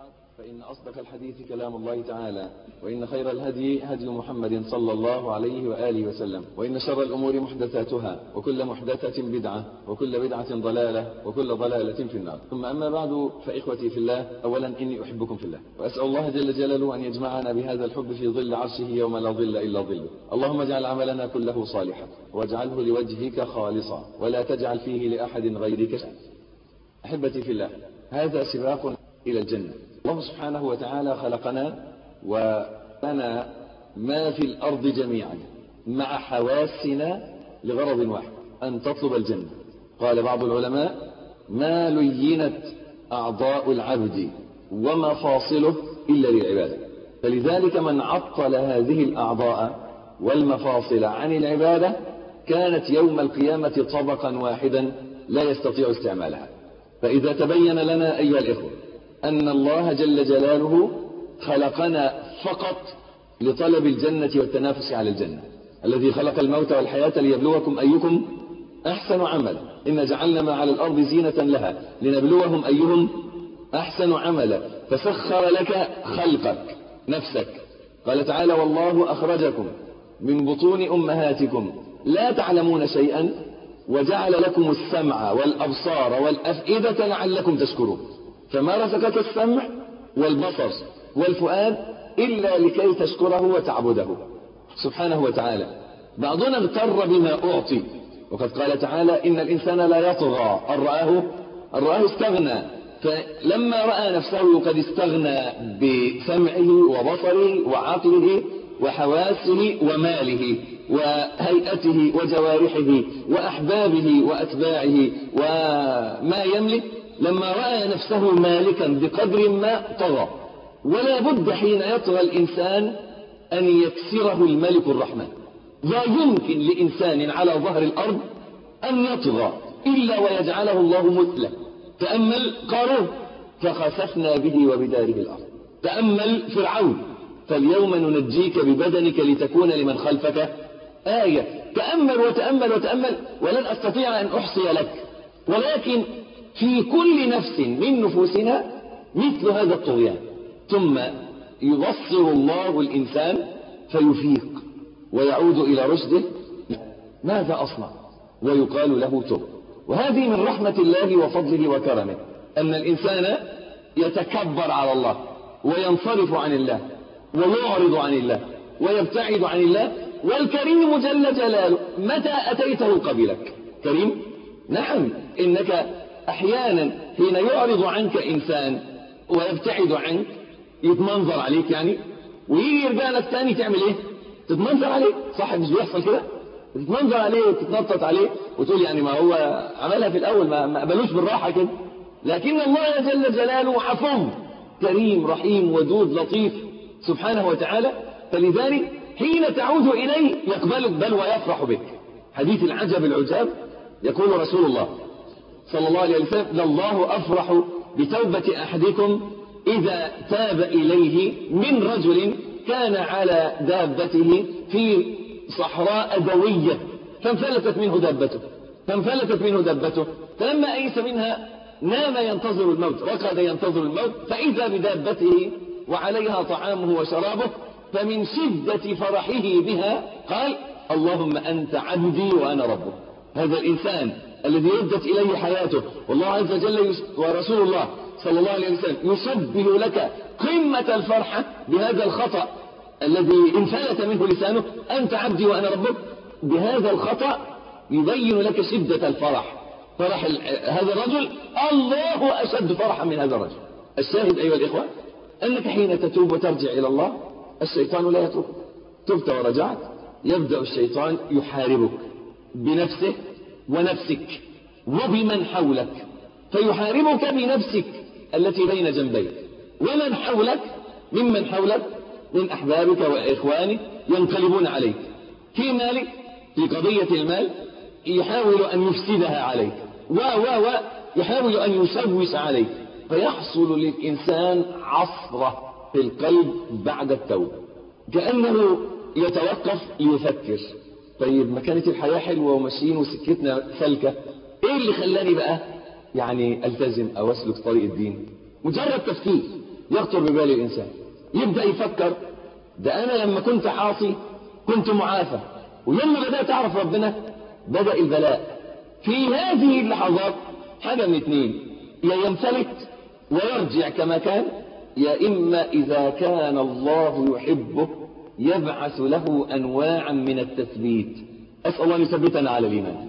فإن أصدق الحديث كلام الله تعالى وإن خير الهدي هدي محمد صلى الله عليه وآله وسلم وإن شر الأمور محدثاتها وكل محدثة بدعة وكل بدعة ضلالة وكل ضلالة في النار ثم أما بعد فإخوتي في الله أولا إني أحبكم في الله وأسأل الله جل جلاله أن يجمعنا بهذا الحب في ظل عرشه يوم لا ظل إلا ظله اللهم اجعل عملنا كله صالحا واجعله لوجهك خالصا ولا تجعل فيه لأحد غيرك أحبتي في الله هذا سباق إلى الجنة الله سبحانه وتعالى خلقنا ولنا ما في الأرض جميعا مع حواسنا لغرض واحد أن تطلب الجنة قال بعض العلماء ما لينت أعضاء العبد ومفاصله إلا للعبادة فلذلك من عطل هذه الأعضاء والمفاصل عن العبادة كانت يوم القيامة طبقا واحدا لا يستطيع استعمالها فإذا تبين لنا أيها الإخوة أن الله جل جلاله خلقنا فقط لطلب الجنة والتنافس على الجنة الذي خلق الموت والحياة ليبلوكم أيكم أحسن عملا إن جعلنا ما على الأرض زينة لها لنبلوهم أيهم أحسن عملا فسخر لك خلقك نفسك قال تعالى والله أخرجكم من بطون أمهاتكم لا تعلمون شيئا وجعل لكم السمع والأبصار والأفئدة لعلكم تشكرون فما رزقك السمع والبصر والفؤاد إلا لكي تشكره وتعبده سبحانه وتعالى بعضنا اغتر بما أعطي وقد قال تعالى إن الإنسان لا يطغى أن رآه أن رآه استغنى فلما رأى نفسه قد استغنى بسمعه وبصره وعقله وحواسه وماله وهيئته وجوارحه وأحبابه وأتباعه وما يملك لما رأى نفسه مالكا بقدر ما طغى ولا بد حين يطغى الإنسان أن يكسره الملك الرحمن لا يمكن لإنسان على ظهر الأرض أن يطغى إلا ويجعله الله مثله تأمل قارون فخسفنا به وبداره الأرض تأمل فرعون فاليوم ننجيك ببدنك لتكون لمن خلفك آية تأمل وتأمل وتأمل ولن أستطيع أن أحصي لك ولكن في كل نفس من نفوسنا مثل هذا الطغيان ثم يبصر الله الإنسان فيفيق ويعود إلى رشده ماذا أصنع ويقال له تب وهذه من رحمة الله وفضله وكرمه أن الإنسان يتكبر على الله وينصرف عن الله ويعرض عن الله ويبتعد عن الله والكريم جل جلاله متى أتيته قبلك كريم نعم إنك أحيانا حين يعرض عنك إنسان ويبتعد عنك يتمنظر عليك يعني ويجي يرجع لك تاني تعمل ايه تتمنظر عليه صح مش بيحصل كده تتمنظر عليه وتتنطط عليه وتقول يعني ما هو عملها في الأول ما قبلوش بالراحة كده لكن الله جل جلاله عفو كريم رحيم ودود لطيف سبحانه وتعالى فلذلك حين تعود إليه يقبلك بل ويفرح بك حديث العجب العجاب يقول رسول الله صلى الله عليه وسلم لله أفرح بتوبة أحدكم إذا تاب إليه من رجل كان على دابته في صحراء دوية فانفلتت منه دابته فانفلتت منه دابته فلما أيس منها نام ينتظر الموت ركض ينتظر الموت فإذا بدابته وعليها طعامه وشرابه فمن شدة فرحه بها قال اللهم أنت عبدي وأنا ربك هذا الإنسان الذي ردت إليه حياته والله عز وجل ورسول الله صلى الله عليه وسلم يشبه لك قمة الفرحة بهذا الخطأ الذي انفلت منه لسانه أنت عبدي وأنا ربك بهذا الخطأ يبين لك شدة الفرح فرح هذا الرجل الله أشد فرحا من هذا الرجل الشاهد أيها الإخوة أنك حين تتوب وترجع إلى الله الشيطان لا يتركك تبت ورجعت يبدأ الشيطان يحاربك بنفسه ونفسك وبمن حولك فيحاربك بنفسك التي بين جنبيك ومن حولك ممن حولك من أحبابك وإخوانك ينقلبون عليك في مالك في قضية المال يحاول أن يفسدها عليك و و و يحاول أن يسوس عليك فيحصل للإنسان عصرة في القلب بعد التوبة كأنه يتوقف ليفكر طيب ما كانت الحياة حلوة وماشيين وسكتنا سلكة ايه اللي خلاني بقى يعني التزم او اسلك طريق الدين مجرد تفكير يخطر ببال الإنسان يبدأ يفكر ده أنا لما كنت عاصي كنت معافى ولما بدأت أعرف ربنا بدأ البلاء في هذه اللحظات حاجة من اثنين يا ينفلت ويرجع كما كان يا إما إذا كان الله يحبه يبعث له أنواعا من التثبيت أسأل الله أن يثبتنا على الإيمان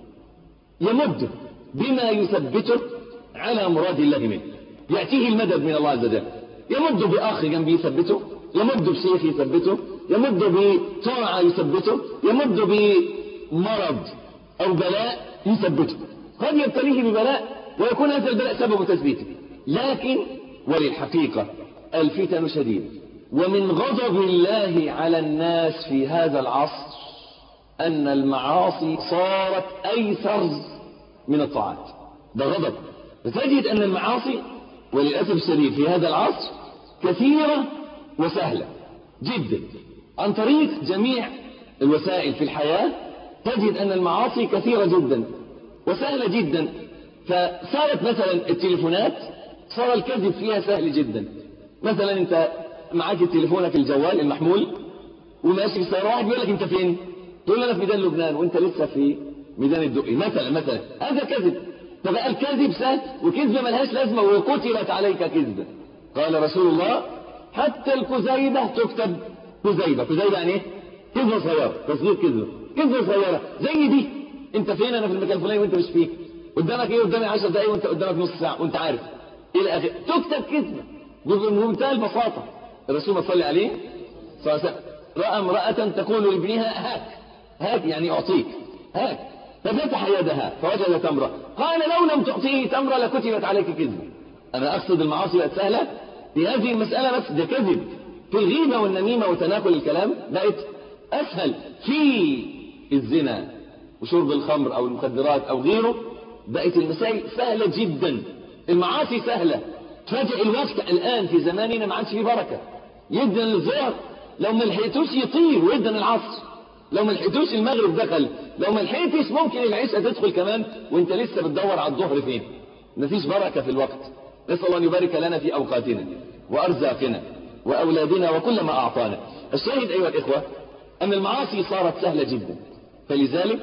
يمد بما يثبته على مراد الله منه يأتيه المدد من الله عز وجل يمد بأخ جنبه يثبته يمد بشيخ يثبته يمد بطاعة يثبته يمد بمرض أو بلاء يثبته قد يبتليه ببلاء ويكون هذا البلاء سبب تثبيته لكن وللحقيقة الفتن شديدة ومن غضب الله على الناس في هذا العصر أن المعاصي صارت أيسر من الطاعات ده غضب فتجد أن المعاصي وللأسف الشديد في هذا العصر كثيرة وسهلة جدا عن طريق جميع الوسائل في الحياة تجد أن المعاصي كثيرة جدا وسهلة جدا فصارت مثلا التليفونات صار الكذب فيها سهل جدا مثلا انت معاك تليفونك الجوال المحمول وماشي في سيارة واحد بيقول لك انت فين تقول له انا في ميدان لبنان وانت لسه في ميدان الدقي مثلا مثلا هذا كذب فبقى الكذب سهل وكذبه ملهاش لازمه وكتبت عليك كذبه قال رسول الله حتى الكذيبه تكتب كذيبه كذيبه يعني ايه كذبه صغيره تصغير كذبه كذبه صغيره زي دي انت فين انا في المكان الفلاني وانت مش فيه قدامك ايه قدامي 10 دقايق وانت قدامك نص ساعه وانت عارف الى اخره تكتب كذبه بمنتهى البساطه الرسول صلى عليه صلى الله عليه وسلم راى امراه تقول لابنها هاك هاك يعني اعطيك هاك ففتح يدها فوجد تمرة قال لو لم تعطيه تمرة لكتبت عليك كذب أنا أقصد المعاصي بقت سهلة في هذه المسألة بس ده كذب في الغيبة والنميمة وتناقل الكلام بقت أسهل في الزنا وشرب الخمر أو المخدرات أو غيره بقت المسائل سهلة جدا المعاصي سهلة فجأة الوقت الآن في زماننا ما عادش فيه بركة يدن الظهر لو ما لحقتوش يطير ويدن العصر لو ما لحقتوش المغرب دخل لو ما لحقتش ممكن العشاء تدخل كمان وانت لسه بتدور على الظهر فين مفيش بركة في الوقت نسأل الله أن يبارك لنا في أوقاتنا وأرزاقنا وأولادنا وكل ما أعطانا الشاهد أيها الإخوة أن المعاصي صارت سهلة جدا فلذلك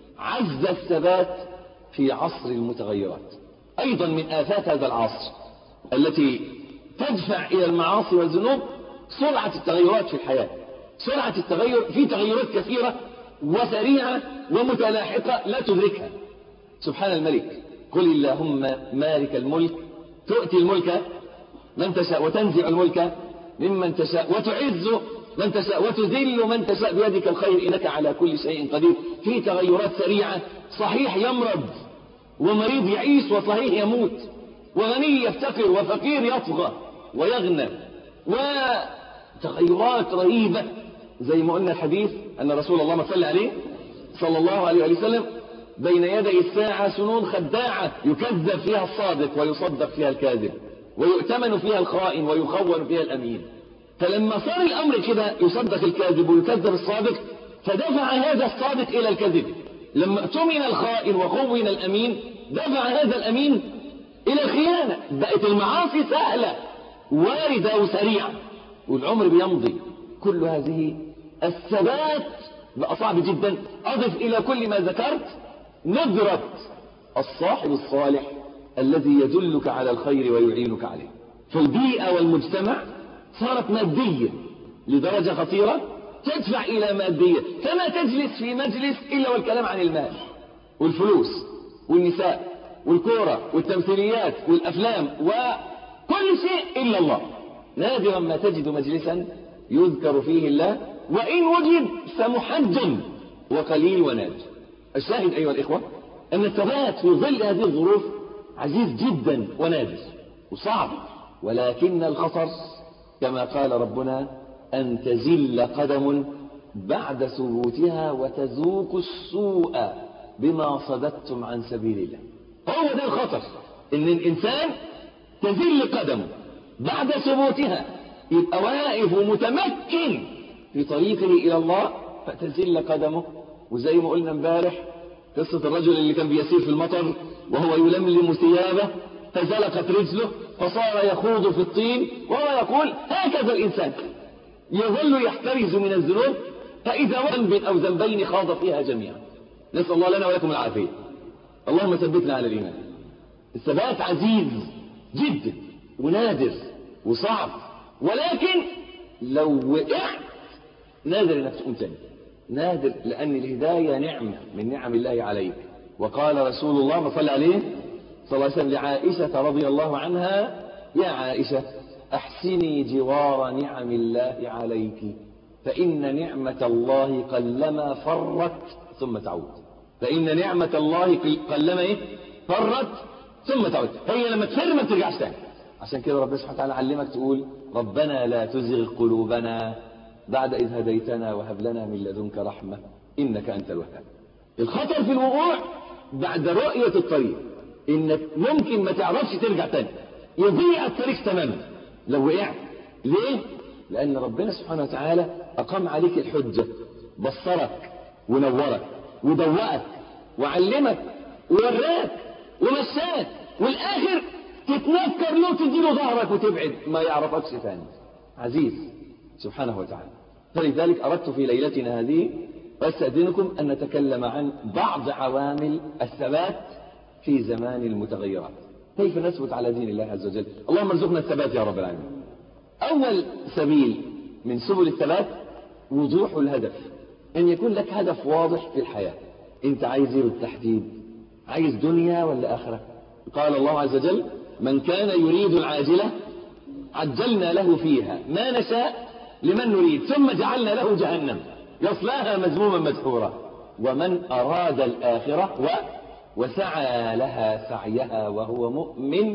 عز الثبات في عصر المتغيرات أيضا من آفات هذا العصر التي تدفع إلى المعاصي والذنوب سرعة التغيرات في الحياة سرعة التغير في تغيرات كثيرة وسريعة ومتلاحقة لا تدركها سبحان الملك قل اللهم مالك الملك تؤتي الملك من تشاء وتنزع الملك ممن تشاء وتعز من تشاء وتذل من تشاء بيدك الخير إنك على كل شيء قدير في تغيرات سريعة صحيح يمرض ومريض يعيش وصحيح يموت وغني يفتقر وفقير يطغى ويغنى وتغيرات رهيبة زي ما قلنا الحديث أن رسول الله صلى عليه صلى الله عليه وسلم بين يدي الساعة سنون خداعة يكذب فيها الصادق ويصدق فيها الكاذب ويؤتمن فيها الخائن ويخون فيها الأمين فلما صار الأمر كده يصدق الكاذب ويكذب الصادق فدفع هذا الصادق إلى الكذب لما اؤتمن الخائن وخون الأمين دفع هذا الأمين إلى الخيانة بقت المعاصي سهلة واردة وسريعة والعمر بيمضي كل هذه الثبات بقى صعب جدا أضف إلى كل ما ذكرت نظرة الصاحب الصالح الذي يدلك على الخير ويعينك عليه فالبيئة والمجتمع صارت مادية لدرجة خطيرة تدفع إلى مادية فما تجلس في مجلس إلا والكلام عن المال والفلوس والنساء والكورة والتمثيليات والأفلام وكل شيء إلا الله نادرا ما تجد مجلسا يذكر فيه الله وإن وجد فمحجم وقليل ونادر الشاهد أيها الإخوة أن الثبات في ظل هذه الظروف عزيز جدا ونادر وصعب ولكن الخطر كما قال ربنا أن تزل قدم بعد ثبوتها وتذوق السوء بما صددتم عن سبيل الله هو ده الخطر ان الانسان تزل قدمه بعد ثبوتها يبقى واقف ومتمكن في طريقه الى الله فتزل قدمه وزي ما قلنا امبارح قصة الرجل اللي كان بيسير في المطر وهو يلملم ثيابه فزلقت رجله فصار يخوض في الطين وهو يقول هكذا الإنسان يظل يحترز من الذنوب فإذا ذنب أو ذنبين خاض فيها جميعا نسأل الله لنا ولكم العافية اللهم ثبتنا على الإيمان الثبات عزيز جدا ونادر وصعب ولكن لو وقعت نادر انك تقوم تاني نادر لأن الهداية نعمة من نعم الله عليك وقال رسول الله ما صلى عليه صلى الله عليه وسلم لعائشة رضي الله عنها يا عائشة أحسني جوار نعم الله عليك فإن نعمة الله قلما فرت ثم تعود فإن نعمة الله قلما إيه؟ فرت ثم تعود هي لما تفر ما بترجعش تاني عشان كده ربنا سبحانه وتعالى علمك تقول ربنا لا تزغ قلوبنا بعد إذ هديتنا وهب لنا من لدنك رحمة إنك أنت الوهاب الخطر في الوقوع بعد رؤية الطريق إنك ممكن ما تعرفش ترجع تاني يضيع الطريق تماما لو وقعت ليه؟ لأن ربنا سبحانه وتعالى أقام عليك الحجة بصرك ونورك ودوقك وعلمك ووراك ومشاك والآخر تتنكر له تديله ظهرك وتبعد ما يعرفكش ثاني عزيز سبحانه وتعالى فلذلك أردت في ليلتنا هذه وأستأذنكم أن نتكلم عن بعض عوامل الثبات في زمان المتغيرات كيف نثبت على دين الله عز وجل اللهم ارزقنا الثبات يا رب العالمين أول سبيل من سبل الثبات وضوح الهدف أن يكون لك هدف واضح في الحياة أنت عايز ايه بالتحديد عايز دنيا ولا آخرة قال الله عز وجل من كان يريد العاجلة عجلنا له فيها ما نشاء لمن نريد ثم جعلنا له جهنم يصلاها مذموما مدحورا ومن أراد الآخرة و وسعى لها سعيها وهو مؤمن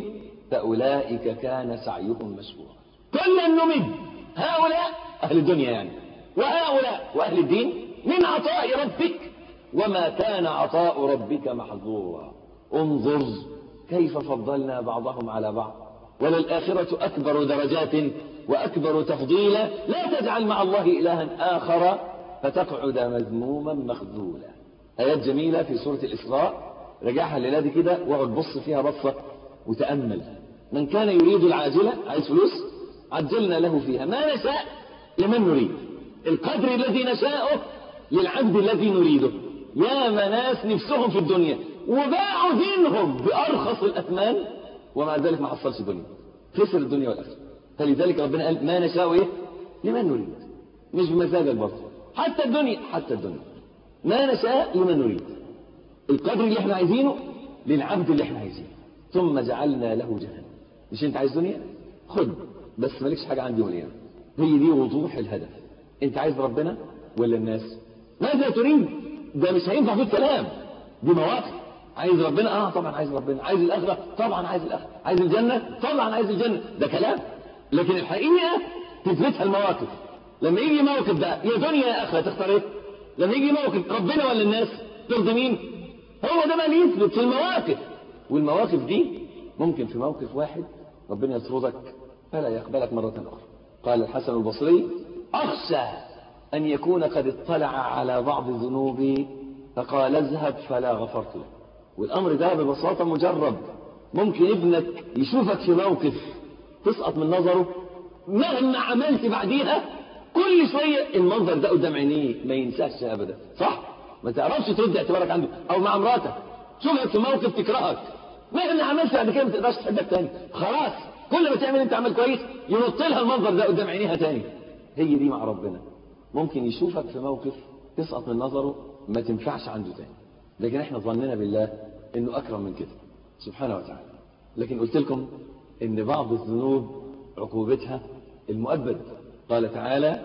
فأولئك كان سعيهم مشكورا كلا نمد هؤلاء أهل الدنيا يعني وهؤلاء وأهل الدين من عطاء ربك وما كان عطاء ربك محظورا انظر كيف فضلنا بعضهم على بعض وللآخرة أكبر درجات وأكبر تفضيلا لا تجعل مع الله إلها آخر فتقعد مذموما مخذولا آيات جميلة في سورة الإسراء رجعها الليلة دي كده واقعد بص فيها بصة وتأمل من كان يريد العاجلة عايز فلوس عجلنا له فيها ما نشاء لمن نريد القدر الذي نشاءه للعبد الذي نريده يا ناس نفسهم في الدنيا وباعوا دينهم بأرخص الأثمان ومع ذلك ما حصلش دنيا خسر الدنيا والآخرة فلذلك ربنا قال ما نشاء إيه لمن نريد مش بمزاجك برضه حتى الدنيا حتى الدنيا ما نشاء لمن نريد القدر اللي احنا عايزينه للعبد اللي احنا عايزينه ثم جعلنا له جهنم مش انت عايز دنيا خد بس مالكش حاجة عندي ولا هي دي وضوح الهدف انت عايز ربنا ولا الناس ماذا تريد ده مش هينفع في الكلام دي مواقف عايز ربنا اه طبعا عايز ربنا عايز الاخره طبعا عايز الاخره عايز الجنه طبعا عايز الجنه ده كلام لكن الحقيقه تثبتها المواقف لما يجي موقف بقى يا دنيا يا اخره تختار ايه لما يجي موقف ربنا ولا الناس ترضي مين هو ده بقى اللي يثبت في المواقف والمواقف دي ممكن في موقف واحد ربنا يطردك فلا يقبلك مرة أخرى قال الحسن البصري أخشى أن يكون قد اطلع على بعض ذنوبي فقال اذهب فلا غفرت لك والأمر ده ببساطة مجرب ممكن ابنك يشوفك في موقف تسقط من نظره مهما عملت بعديها كل شوية المنظر ده قدام عينيه ما ينساش أبدا صح ما تعرفش ترد اعتبارك عنده أو مع مراتك شوفك في موقف تكرهك مهما عملت بعد كده ما تقدرش تحبك تاني خلاص كل ما تعمل انت عمل كويس ينط لها المنظر ده قدام عينيها تاني هي دي مع ربنا ممكن يشوفك في موقف تسقط من نظره ما تنفعش عنده تاني لكن احنا ظننا بالله انه اكرم من كده سبحانه وتعالى لكن قلت لكم ان بعض الذنوب عقوبتها المؤبد قال تعالى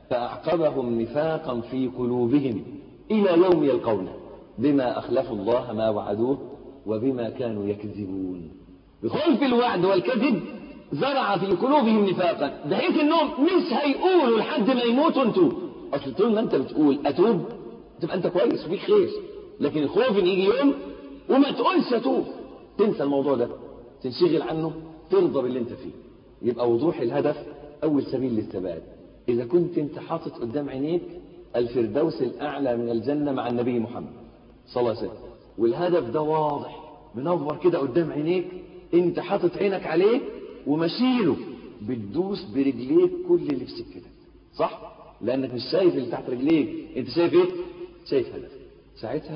فأعقبهم نفاقا في قلوبهم إلى يوم يلقونه بما أخلفوا الله ما وعدوه وبما كانوا يكذبون بخلف الوعد والكذب زرع في قلوبهم نفاقا بحيث انهم مش هيقولوا لحد ما يموتوا انتوا اصل طول ما انت بتقول اتوب تبقى انت كويس وفيك خير لكن الخوف ان يجي يوم وما تقولش اتوب تنسى الموضوع ده تنشغل عنه ترضى باللي انت فيه يبقى وضوح الهدف اول سبيل للثبات اذا كنت انت حاطط قدام عينيك الفردوس الاعلى من الجنه مع النبي محمد صلى الله عليه وسلم والهدف ده واضح منور كده قدام عينيك انت حاطط عينك عليه ومشيله بتدوس برجليك كل اللي في سكتك صح لانك مش شايف اللي تحت رجليك انت شايف ايه شايف هدف ساعتها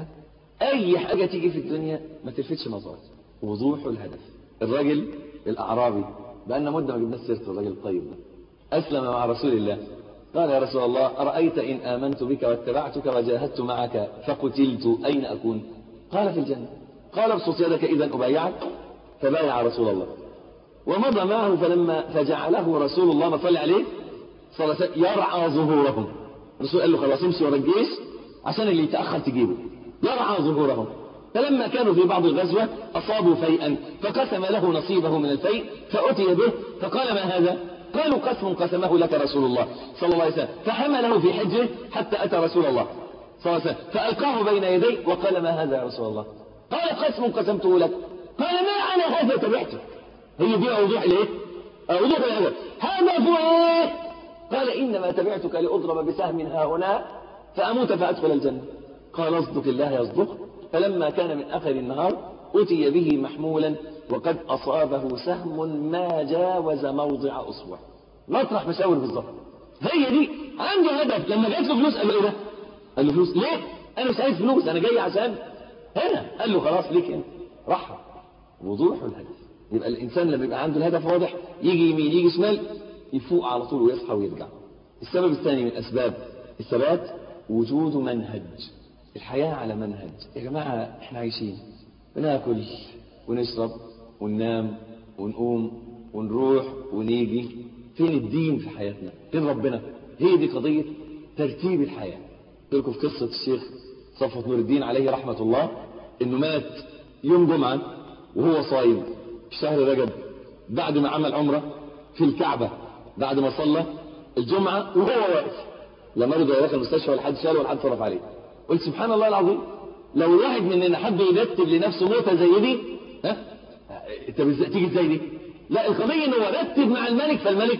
اي حاجه تيجي في الدنيا ما تلفتش نظرك وضوح الهدف الراجل الاعرابي بقالنا مده ما جبناش سيره الراجل الطيب ده اسلم مع رسول الله قال يا رسول الله ارايت ان امنت بك واتبعتك وجاهدت معك فقتلت اين اكون قال في الجنه قال ابسط يدك اذا ابايعك فبايع رسول الله ومضى معه فلما فجعله رسول الله ما صلى عليه صلى الله عليه وسلم يرعى ظهورهم الرسول قال له خلاص امشي ورا الجيش عشان اللي يتاخر تجيبه يرعى ظهورهم فلما كانوا في بعض الغزوة أصابوا فيئا فقسم له نصيبه من الفيء فأتي به فقال ما هذا قالوا قسم قسمه لك رسول الله صلى الله عليه وسلم فحمله في حجه حتى أتى رسول الله صلى الله عليه وسلم فألقاه بين يديه وقال ما هذا يا رسول الله قال قسم قسمته لك قال ما أنا هذا تبعته هي دي وضوح الايه وضوح الهدف هدف ايه قال انما تبعتك لاضرب بسهم ها هنا فاموت فادخل الجنه قال اصدق الله يصدق فلما كان من اخر النهار اتي به محمولا وقد اصابه سهم ما جاوز موضع اصبع مطرح مشاور بالظبط هي دي عنده هدف لما جات له فلوس قال له ايه ده قال له فلوس ليه انا مش عايز فلوس انا جاي عشان هنا قال له خلاص ليك انت راحه وضوح الهدف يبقى الإنسان لما يبقى عنده الهدف واضح يجي يمين يجي شمال يفوق على طول ويصحى ويرجع السبب الثاني من أسباب الثبات وجود منهج الحياة على منهج يا جماعة احنا عايشين بناكل ونشرب وننام ونقوم ونروح ونيجي فين الدين في حياتنا فين ربنا هي دي قضية ترتيب الحياة قلت لكم في قصة الشيخ صفوة نور الدين عليه رحمة الله انه مات يوم جمعة وهو صايم في شهر رجب بعد ما عمل عمرة في الكعبة بعد ما صلى الجمعة وهو واقف لما رضى يدخل المستشفى ولا حد شاله ولا حد صرف عليه قلت سبحان الله العظيم لو الواحد مننا حب يرتب لنفسه موتة زي دي ها انت تيجي ازاي دي لا القضية انه رتب مع الملك فالملك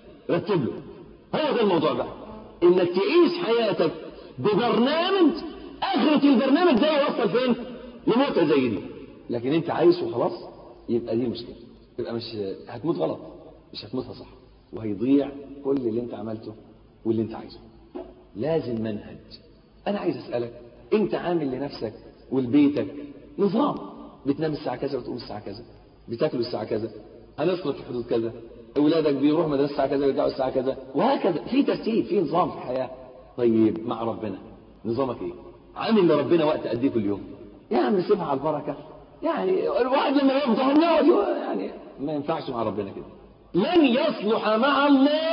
رتب له هو ده الموضوع بقى انك تعيش حياتك ببرنامج اخرة البرنامج ده يوصل فين لموتة زي دي لكن انت عايش وخلاص يبقى دي مشكلة يبقى مش هتموت غلط مش هتموتها صح وهيضيع كل اللي انت عملته واللي انت عايزه لازم منهج انا عايز اسألك انت عامل لنفسك ولبيتك نظام بتنام الساعة كذا وتقوم الساعة كذا بتاكل الساعة كذا هنصرف في حدود كذا اولادك بيروحوا مدرسة الساعة كذا ويرجعوا الساعة كذا وهكذا في ترتيب في نظام في الحياة طيب مع ربنا نظامك ايه عامل لربنا وقت قد ايه كل يوم يا عم سيبها على البركه يعني الواحد لما يفضل يقعد يعني ما ينفعش مع ربنا كده لن يصلح مع الله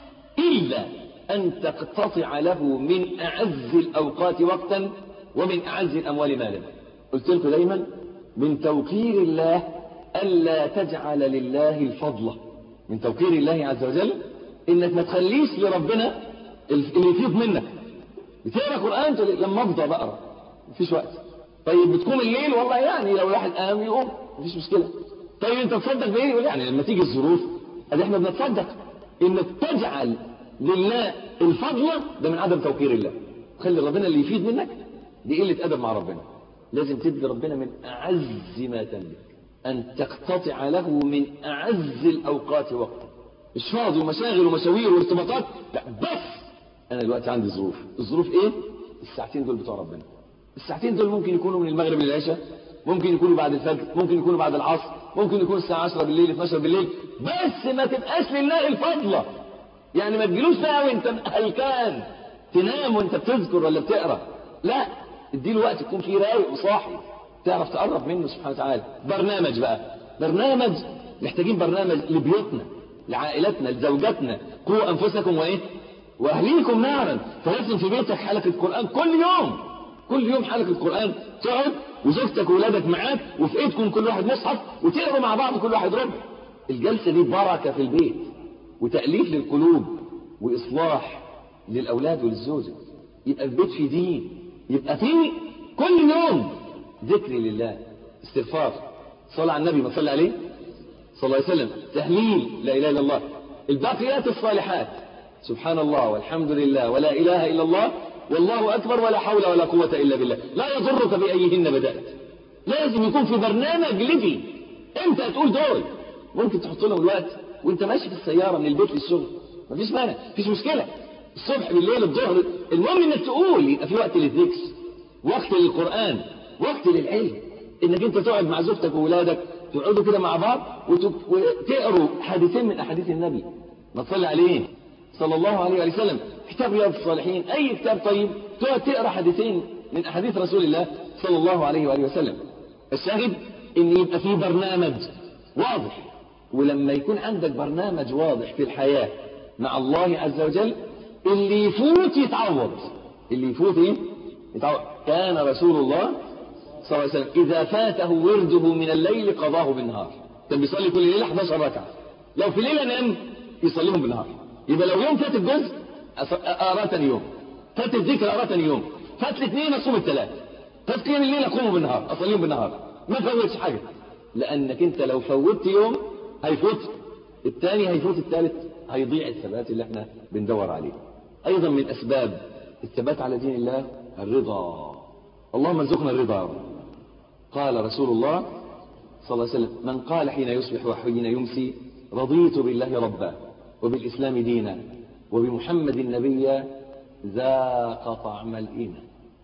إلا أن تقتطع له من أعز الأوقات وقتا ومن أعز الأموال مالا قلت لكم دايما من توقير الله ألا تجعل لله الفضل من توقير الله عز وجل إنك ما تخليش لربنا اللي يفيض منك بتقرا قرآن لما أفضى بقرا مفيش وقت طيب بتقوم الليل والله يعني لو الواحد قام يقوم مفيش مشكلة طيب انت تصدق بايه يقول يعني لما تيجي الظروف ادي احنا بنتصدق انك تجعل لله الفضل ده من عدم توقير الله خلي ربنا اللي يفيد منك دي قلة ادب مع ربنا لازم تدي ربنا من اعز ما تملك ان تقتطع له من اعز الاوقات وقتا مش فاضي ومشاغل ومشاوير وارتباطات لا بس انا دلوقتي عندي ظروف الظروف ايه الساعتين دول بتوع ربنا الساعتين دول ممكن يكونوا من المغرب للعشاء ممكن يكونوا بعد الفجر ممكن يكونوا بعد العصر ممكن يكون الساعة 10 بالليل 12 بالليل بس ما تبقاش لله الفضلة يعني ما تجيلوش بقى وانت هلكان تنام وانت بتذكر ولا بتقرا لا اديله وقت تكون فيه رايق وصاحي تعرف تقرب منه سبحانه وتعالى برنامج بقى برنامج محتاجين برنامج لبيوتنا لعائلتنا لزوجاتنا قوا انفسكم وايه واهليكم نارا فلازم في بيتك حلقة قرآن كل يوم كل يوم حلقة قرآن تقعد وزوجتك وولادك معاك وفي ايدكم كل واحد مصحف وتقروا مع بعض كل واحد ربع الجلسة دي بركة في البيت وتأليف للقلوب وإصلاح للأولاد وللزوجة يبقى البيت فيه دين يبقى فيه كل يوم ذكر لله استغفار صلى على النبي ما صلى عليه صلى الله عليه وسلم تهليل لا إله إلا الله الباقيات الصالحات سبحان الله والحمد لله ولا إله إلا الله والله أكبر ولا حول ولا قوة إلا بالله لا يضرك بأيهن بدأت لازم يكون في برنامج لدي امتى هتقول دول ممكن تحط لهم الوقت وانت ماشي في السياره من البيت للشغل مفيش مانع مفيش مشكله الصبح بالليل الظهر المهم انك تقول يبقى في وقت للذكر وقت للقران وقت للعلم انك انت تقعد مع زوجتك واولادك تقعدوا كده مع بعض وتقروا حديثين من احاديث النبي ما تصلي عليه صلى الله عليه وسلم كتاب رياض الصالحين اي كتاب طيب تقعد تقرا حديثين من احاديث رسول الله صلى الله عليه واله وسلم الشاهد ان يبقى في برنامج واضح ولما يكون عندك برنامج واضح في الحياه مع الله عز وجل اللي يفوت يتعوض اللي يفوت ايه يتعوض كان رسول الله صلى الله عليه وسلم اذا فاته ورده من الليل قضاه بالنهار كان بيصلي كل ليله 11 ركعه لو في ليله نام يصليهم بالنهار يبقى لو يوم فات الجزء اقرا ثاني يوم فات الذكر اقرا ثاني يوم فات الاثنين اصوم الثلاث فات قيام الليل اقوم بالنهار اصليهم بالنهار ما فوتش حاجه لانك انت لو فوتت يوم هيفوت الثاني هيفوت الثالث هيضيع الثبات اللي احنا بندور عليه ايضا من اسباب الثبات على دين الله الرضا اللهم ارزقنا الرضا قال رسول الله صلى الله عليه وسلم من قال حين يصبح وحين يمسي رضيت بالله ربا وبالإسلام دينا وبمحمد نبيا ذاق طعم الإيمان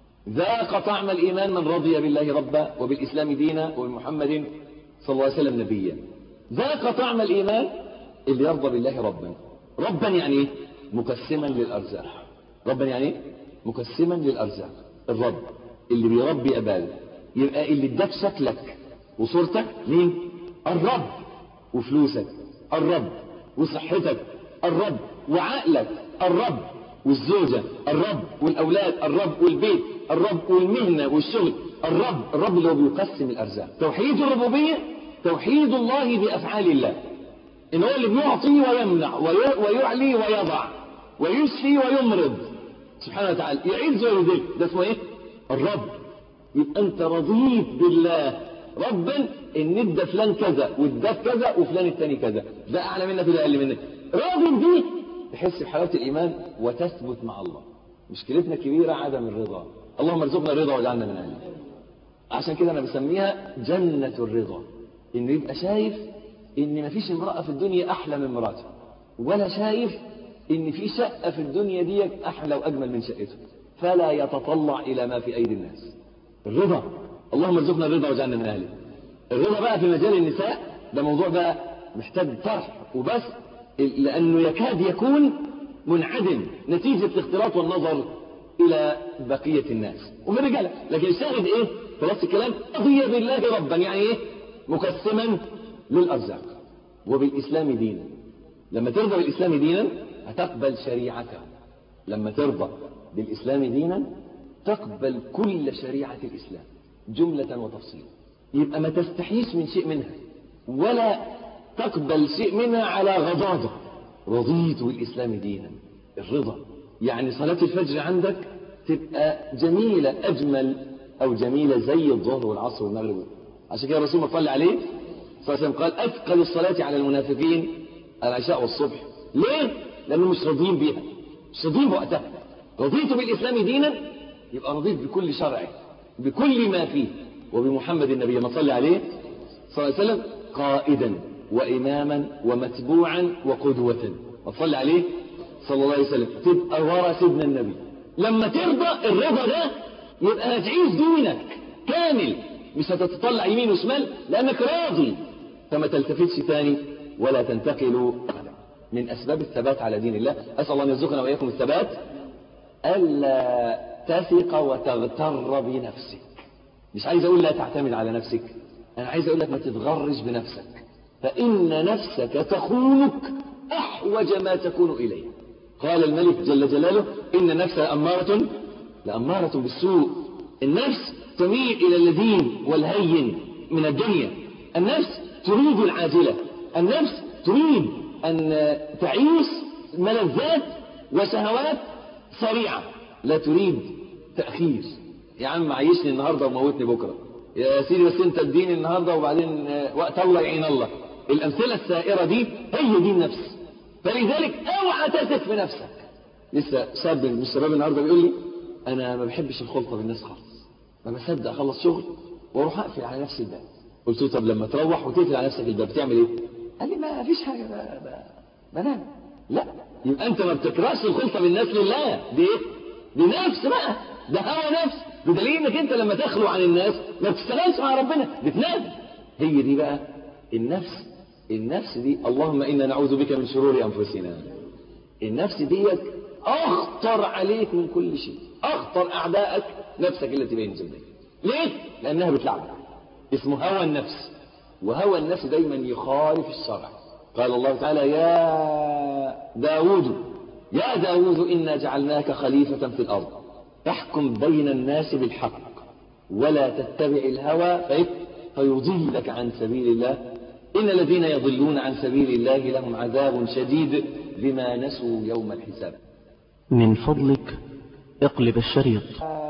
ذاق طعم الإيمان من رضي بالله ربا وبالإسلام دينا وبمحمد صلى الله عليه وسلم نبيا ذاق طعم الإيمان اللي يرضى بالله ربا ربا يعني ايه مقسما للأرزاق ربا يعني ايه مقسما للأرزاق الرب اللي بيربي أباده يبقى اللي اداك شكلك وصورتك مين الرب وفلوسك الرب وصحتك الرب وعقلك الرب والزوجة الرب والأولاد الرب والبيت الرب والمهنة والشغل الرب الرب اللي هو بيقسم الأرزاق توحيد الربوبية توحيد الله بأفعال الله إن هو اللي بيعطي ويمنع ويعلي ويضع ويشفي ويمرض سبحانه وتعالى يعز ويذل ده اسمه ايه الرب يبقى انت رضيت بالله ربا ان ادى فلان كذا واداك كذا وفلان التاني كذا ده اعلى منك وده اقل منك راضي بدي تحس بحلاوه الايمان وتثبت مع الله مشكلتنا كبيره عدم الرضا اللهم ارزقنا الرضا واجعلنا من اهله عشان كده انا بسميها جنه الرضا انه يبقى شايف ان مفيش امراه في الدنيا احلى من مراته ولا شايف ان في شقه في الدنيا دي احلى واجمل من شقته فلا يتطلع الى ما في ايدي الناس الرضا اللهم ارزقنا الرضا واجعلنا من اهله الرضا بقى في مجال النساء ده موضوع بقى محتاج طرح وبس لانه يكاد يكون منعدم نتيجه الاختلاط والنظر الى بقيه الناس ومن الرجاله لكن الشاهد ايه خلاص الكلام رضي بالله ربا يعني ايه مقسما للارزاق وبالاسلام دينا لما ترضى بالاسلام دينا هتقبل شريعته لما ترضى بالاسلام دينا تقبل كل شريعه الاسلام جمله وتفصيلا يبقى ما تستحيش من شيء منها ولا تقبل شيء منها على غضاضة رضيت بالإسلام دينا الرضا يعني صلاة الفجر عندك تبقى جميلة أجمل أو جميلة زي الظهر والعصر والمغرب عشان كده الرسول صلى عليه صلى الله عليه وسلم قال أثقل الصلاة على المنافقين العشاء والصبح ليه؟ لأنهم مش راضيين بيها مش راضيين بوقتها رضيت بالإسلام دينا يبقى رضيت بكل شرعه بكل ما فيه وبمحمد النبي ما صلى عليه صلى الله عليه وسلم قائدا وإماما ومتبوعا وقدوة وصلى عليه صلى الله عليه وسلم تبقى ورا سيدنا النبي لما ترضى الرضا ده يبقى هتعيش دينك كامل مش هتتطلع يمين وشمال لأنك راضي فما تلتفتش تاني ولا تنتقل من أسباب الثبات على دين الله أسأل الله أن يرزقنا وإياكم الثبات ألا تثق وتغتر بنفسك مش عايز أقول لا تعتمد على نفسك أنا عايز أقول لك ما تتغرش بنفسك فإن نفسك تخونك أحوج ما تكون إليه قال الملك جل جلاله إن النفس لأمارة لأمارة بالسوء النفس تميل إلى اللذين والهين من الدنيا النفس تريد العاجلة النفس تريد أن تعيش ملذات وشهوات سريعة لا تريد تأخير يا عم عيشني النهاردة وموتني بكرة يا سيدي بس انت اديني النهاردة وبعدين وقت الله يعين الله الأمثلة السائرة دي هي دي النفس فلذلك اوعى تثق في نفسك لسه شاب من الشباب النهارده بيقول لي انا ما بحبش الخلطه بالناس خالص ما بصدق اخلص شغل واروح اقفل على نفسي الباب قلت له طب لما تروح وتقفل على نفسك الباب تعمل ايه قال لي ما فيش حاجه ب- ب- بنام لا يبقى انت ما بتكرهش الخلطه بالناس لله دي ايه دي نفس بقى ده هوى نفس بدليل انك انت لما تخلو عن الناس ما بتشتغلش مع ربنا بتنام هي دي بقى النفس النفس دي اللهم انا نعوذ بك من شرور انفسنا النفس ديت اخطر عليك من كل شيء اخطر اعدائك نفسك التي بين جنبيك ليه لانها بتلعبك اسمه هوى النفس وهوى النفس دايما يخالف الشرع قال الله تعالى يا داود يا داود إنا جعلناك خليفة في الأرض تحكم بين الناس بالحق ولا تتبع الهوى فإيه؟ فيضلك عن سبيل الله إن الذين يضلون عن سبيل الله لهم عذاب شديد بما نسوا يوم الحساب من فضلك اقلب الشريط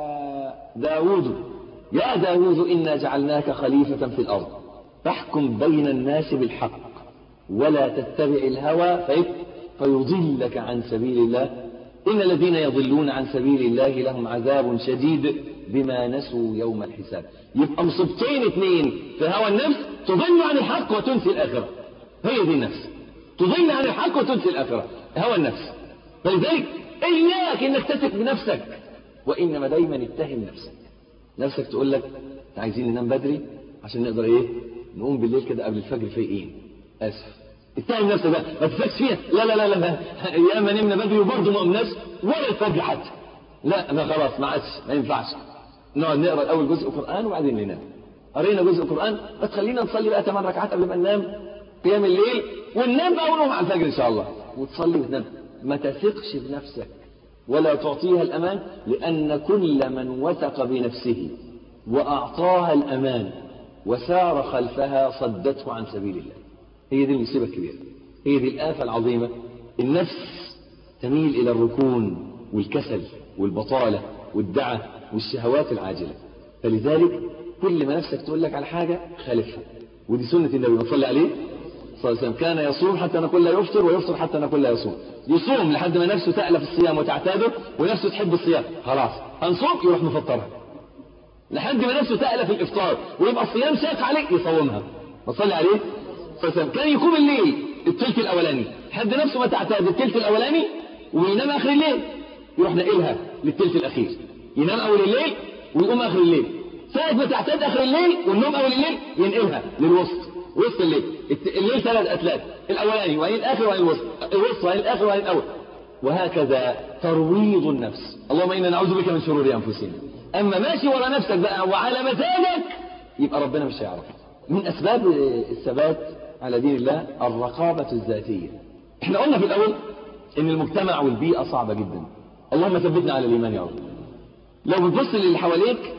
داود يا داود إنا جعلناك خليفة في الأرض فاحكم بين الناس بالحق ولا تتبع الهوى فإيه؟ فيضلك عن سبيل الله إن الذين يضلون عن سبيل الله لهم عذاب شديد بما نسوا يوم الحساب يبقى مصيبتين اثنين في هوى النفس تضل عن الحق وتنسي الآخرة هي دي النفس تضل عن الحق وتنسي الآخرة هوى النفس فلذلك إياك إنك تثق بنفسك وإنما دايما اتهم نفسك نفسك تقول لك عايزين ننام بدري عشان نقدر ايه نقوم بالليل كده قبل الفجر فايقين اسف اتهم نفسك بقى ما تفكش فيها لا لا لا لا, لا. ايام نمنا بدري وبرضه ما قمناش ولا الفجر حتى لا ما خلاص ما عادش ما ينفعش نقعد نقرا الاول جزء قران وبعدين ننام قرينا جزء قران بس خلينا نصلي بقى 8 ركعات قبل ما ننام قيام الليل وننام بقى ونقوم على الفجر ان شاء الله وتصلي وتنام ما تثقش بنفسك ولا تعطيها الأمان لأن كل من وثق بنفسه وأعطاها الأمان وسار خلفها صدته عن سبيل الله هي دي المصيبة الكبيرة هي دي الآفة العظيمة النفس تميل إلى الركون والكسل والبطالة والدعة والشهوات العاجلة فلذلك كل ما نفسك تقول لك على حاجة خالفها ودي سنة النبي ما تصلي عليه صلى الله عليه وسلم كان يصوم حتى نقول لا يفطر ويفطر حتى نقول لا يصوم يصوم لحد ما نفسه تألف الصيام وتعتاده ونفسه تحب الصيام خلاص هنصوم يروح مفطرها لحد ما نفسه تألف الإفطار ويبقى الصيام شاق عليه يصومها وصلي عليه صلى الله عليه وسلم كان يقوم الليل الثلث الأولاني لحد نفسه ما تعتاد الثلث الأولاني وينام آخر الليل يروح ناقلها للثلث الأخير ينام أول الليل ويقوم آخر الليل ساعة ما تعتاد آخر الليل والنوم أول الليل ينقلها للوسط وسط الليل الليل ثلاث أتلات الأولاني وبعدين الآخر وبعدين الوسط الوسط وبعدين الآخر وبعدين الأول وهكذا ترويض النفس اللهم إنا نعوذ بك من شرور أنفسنا أما ماشي ورا نفسك بقى وعلى مزاجك يبقى ربنا مش هيعرف من أسباب الثبات على دين الله الرقابة الذاتية احنا قلنا في الأول إن المجتمع والبيئة صعبة جدا اللهم ثبتنا على الإيمان يا رب لو بتبص للي حواليك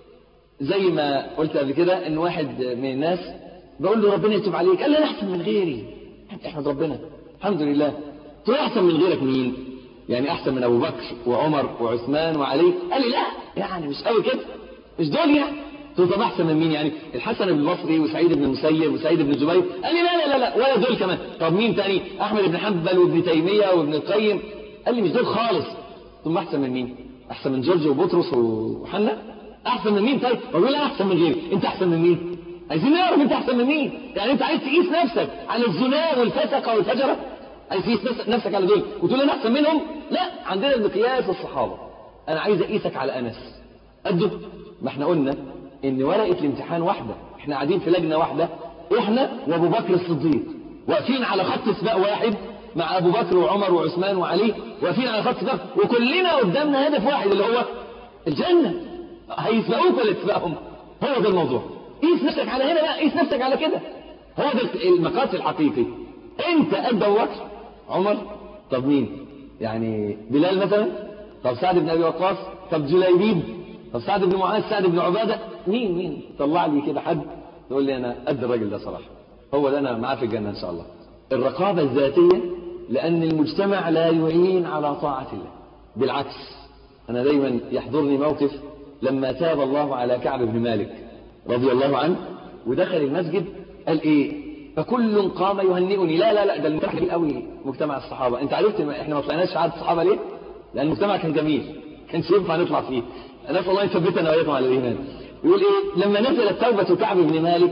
زي ما قلت قبل كده ان واحد من الناس بقول له ربنا يتوب عليك قال لي انا احسن من غيري احمد ربنا الحمد لله تقول احسن من غيرك مين يعني احسن من ابو بكر وعمر وعثمان وعلي قال لي لا يعني مش قوي كده مش دول يعني تقول طب احسن من مين يعني الحسن بن البصري وسعيد بن المسيب وسعيد بن جبير قال لي لا لا لا لا ولا دول كمان طب مين تاني احمد بن حنبل وابن تيميه وابن القيم قال لي مش دول خالص ثم احسن من مين احسن من جورج وبطرس وحنا احسن من مين طيب بقول انا احسن من غيري انت احسن من مين عايزين نعرف انت احسن من مين يعني انت عايز تقيس نفسك على الزنا والفسقه والفجره عايز تقيس نفسك على دول وتقول انا احسن منهم لا عندنا المقياس الصحابه انا عايز اقيسك على انس قده ما احنا قلنا ان ورقه الامتحان واحده احنا قاعدين في لجنه واحده احنا وابو بكر الصديق واقفين على خط سباق واحد مع ابو بكر وعمر وعثمان وعلي واقفين على خط سباق وكلنا قدامنا هدف واحد اللي هو الجنه هيسبقوك ولا تسبقهم هو ده الموضوع قيس نفسك على هنا لا قيس نفسك على كده هو ده المقاس الحقيقي انت قد ابو بكر عمر طب مين يعني بلال مثلا طب سعد بن ابي وقاص طب جليبيب طب سعد بن معاذ سعد بن عباده مين مين طلع لي كده حد يقول لي انا قد الراجل ده صراحه هو ده انا معاه في الجنه ان شاء الله الرقابه الذاتيه لان المجتمع لا يعين على طاعه الله بالعكس انا دايما يحضرني موقف لما تاب الله على كعب بن مالك رضي الله عنه ودخل المسجد قال ايه فكل قام يهنئني لا لا لا ده المجتمع جميل قوي مجتمع الصحابه انت عرفت احنا ما طلعناش عدد الصحابه ليه لان المجتمع كان جميل كانش ينفع نطلع فيه نسال الله يثبتنا واياكم على الايمان يقول ايه لما نزلت توبه كعب بن مالك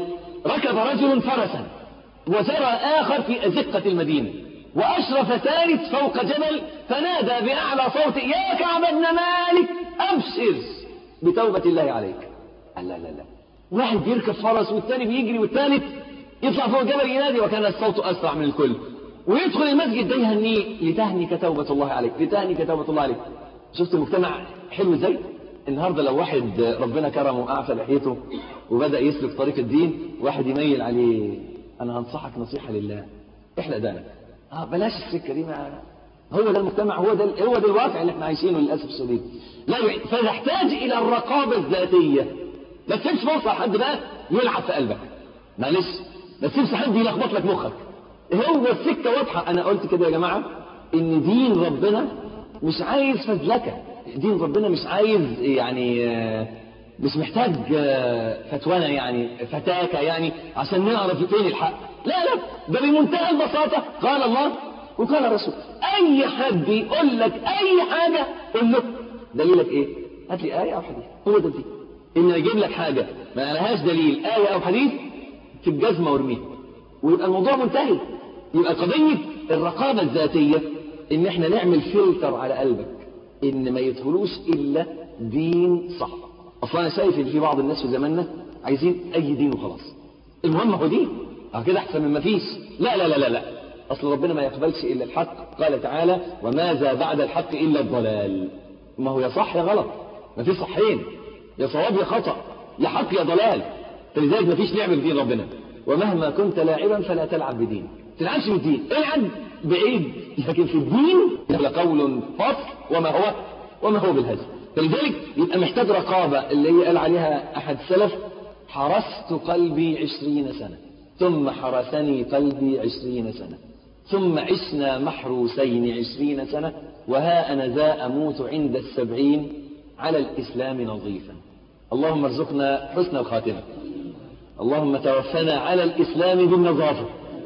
ركب رجل فرسا وجرى آخر في أزقة المدينة وأشرف ثالث فوق جبل فنادى بأعلى صوت يا كعب بن مالك أبشر بتوبة الله عليك لا لا لا واحد بيركب فرس والثاني بيجري والثالث يطلع فوق الجبل ينادي وكان الصوت أسرع من الكل ويدخل المسجد ده يهنيه لتهنك توبة الله عليك لتهنك توبة الله عليك شفت المجتمع حلو ازاي النهارده لو واحد ربنا كرمه وأعفى لحيته وبدأ يسلك طريق الدين واحد يميل عليه أنا هنصحك نصيحة لله احلق دانك اه بلاش السكة دي ما هو ده المجتمع هو ده هو ده الواقع اللي احنا عايشينه للأسف الشديد لا فنحتاج إلى الرقابة الذاتية ما تسيبش فرصة لحد بقى يلعب في قلبك معلش ما تسيبش حد يلخبط لك مخك هو السكة واضحة أنا قلت كده يا جماعة إن دين ربنا مش عايز فزلكة دين ربنا مش عايز يعني مش محتاج فتوانا يعني فتاكة يعني عشان نعرف فين الحق لا لا ده بمنتهى البساطة قال الله وقال الرسول أي حد يقول لك أي حاجة قول له دليلك إيه؟ هات لي آية أو حديث هو ده دي إن أجيب لك حاجة ما لهاش دليل آية أو حديث في الجزمة وارميها ويبقى الموضوع منتهي يبقى قضية الرقابة الذاتية إن إحنا نعمل فلتر على قلبك إن ما يدخلوش إلا دين صح أصلا أنا شايف إن في بعض الناس في زماننا عايزين أي دين وخلاص المهم هو دين أه كده أحسن من ما فيش لا لا لا لا لا أصل ربنا ما يقبلش إلا الحق قال تعالى وماذا بعد الحق إلا الضلال ما هو يا صح يا غلط ما في صحين يا صواب يا خطأ يا حق يا ضلال فلذلك ما فيش نعمة في دين ربنا ومهما كنت لاعبا فلا تلعب بدين تلعبش بالدين العب بعيد لكن في الدين لقول فصل وما هو وما هو بالهزل فلذلك يبقى محتاج رقابة اللي هي قال عليها أحد السلف حرست قلبي عشرين سنة ثم حرسني قلبي عشرين سنة ثم عشنا محروسين عشرين سنة وها أنا ذا أموت عند السبعين على الإسلام نظيفا اللهم ارزقنا حسن الخاتمة اللهم توفنا على الإسلام بالنظافة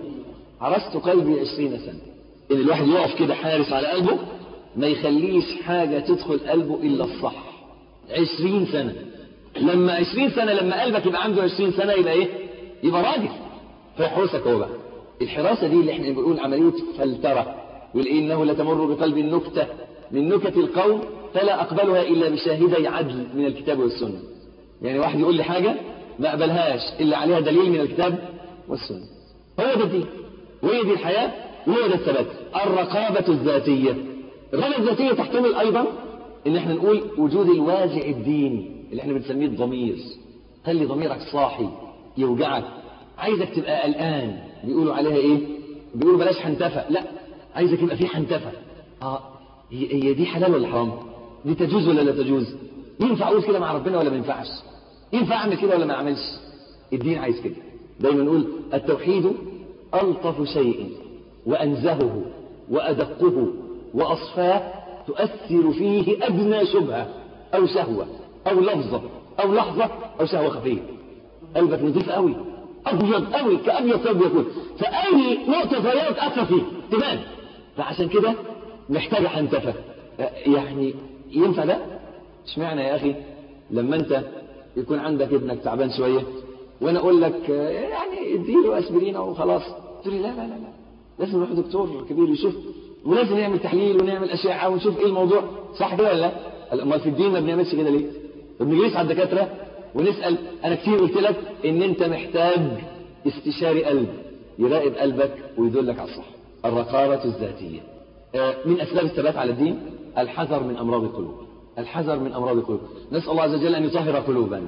حرست قلبي عشرين سنة إن الواحد يقف كده حارس على قلبه ما يخليش حاجة تدخل قلبه إلا الصح عشرين سنة لما عشرين سنة لما قلبك يبقى عنده عشرين سنة يبقى إيه يبقى راجل فيحرسك هو بقى الحراسة دي اللي احنا بنقول عملية فلترة والإيه إنه لتمر بقلب النكتة من نكت القوم فلا أقبلها إلا بشاهدي عدل من الكتاب والسنة يعني واحد يقول لي حاجة ما أقبلهاش إلا عليها دليل من الكتاب والسنة هو ده الدين وهي دي الحياة وهو ده الثبات الرقابة الذاتية الرقابة الذاتية تحتمل أيضا إن احنا نقول وجود الوازع الديني اللي احنا بنسميه الضمير خلي ضميرك صاحي يوجعك عايزك تبقى قلقان بيقولوا عليها ايه بيقولوا بلاش حنتفة لا عايزك يبقى في حنتفة اه هي هي دي حلال ولا حرام دي تجوز ولا لا تجوز ينفع اقول كده مع ربنا ولا ما ينفعش ينفع اعمل كده ولا ما اعملش الدين عايز كده دايما نقول التوحيد الطف شيء وانزهه وادقه واصفاه تؤثر فيه ادنى شبهه او شهوه او لفظه او لحظه او شهوه خفيه قلبك نظيف قوي ابيض قوي كابيض ثوب يكون فاي نقطه صغيره تاثر فيه تبان فعشان كده محتاجه حنتفه يعني ينفع ده اشمعنى يا اخي لما انت يكون عندك ابنك تعبان شويه وانا اقول لك يعني اديله اسبرين وخلاص تقول لي لا لا لا لا لازم نروح دكتور كبير يشوف ولازم نعمل تحليل ونعمل اشعه ونشوف ايه الموضوع صح كده ولا لا امال في الدين ما بنعملش كده ليه ما بنجريش على الدكاتره ونسال انا كتير قلت لك ان انت محتاج استشاري قلب يراقب قلبك ويدلك على الصح الرقابه الذاتيه من اسباب الثبات على الدين الحذر من امراض القلوب الحذر من امراض القلوب نسال الله عز وجل ان يطهر قلوبنا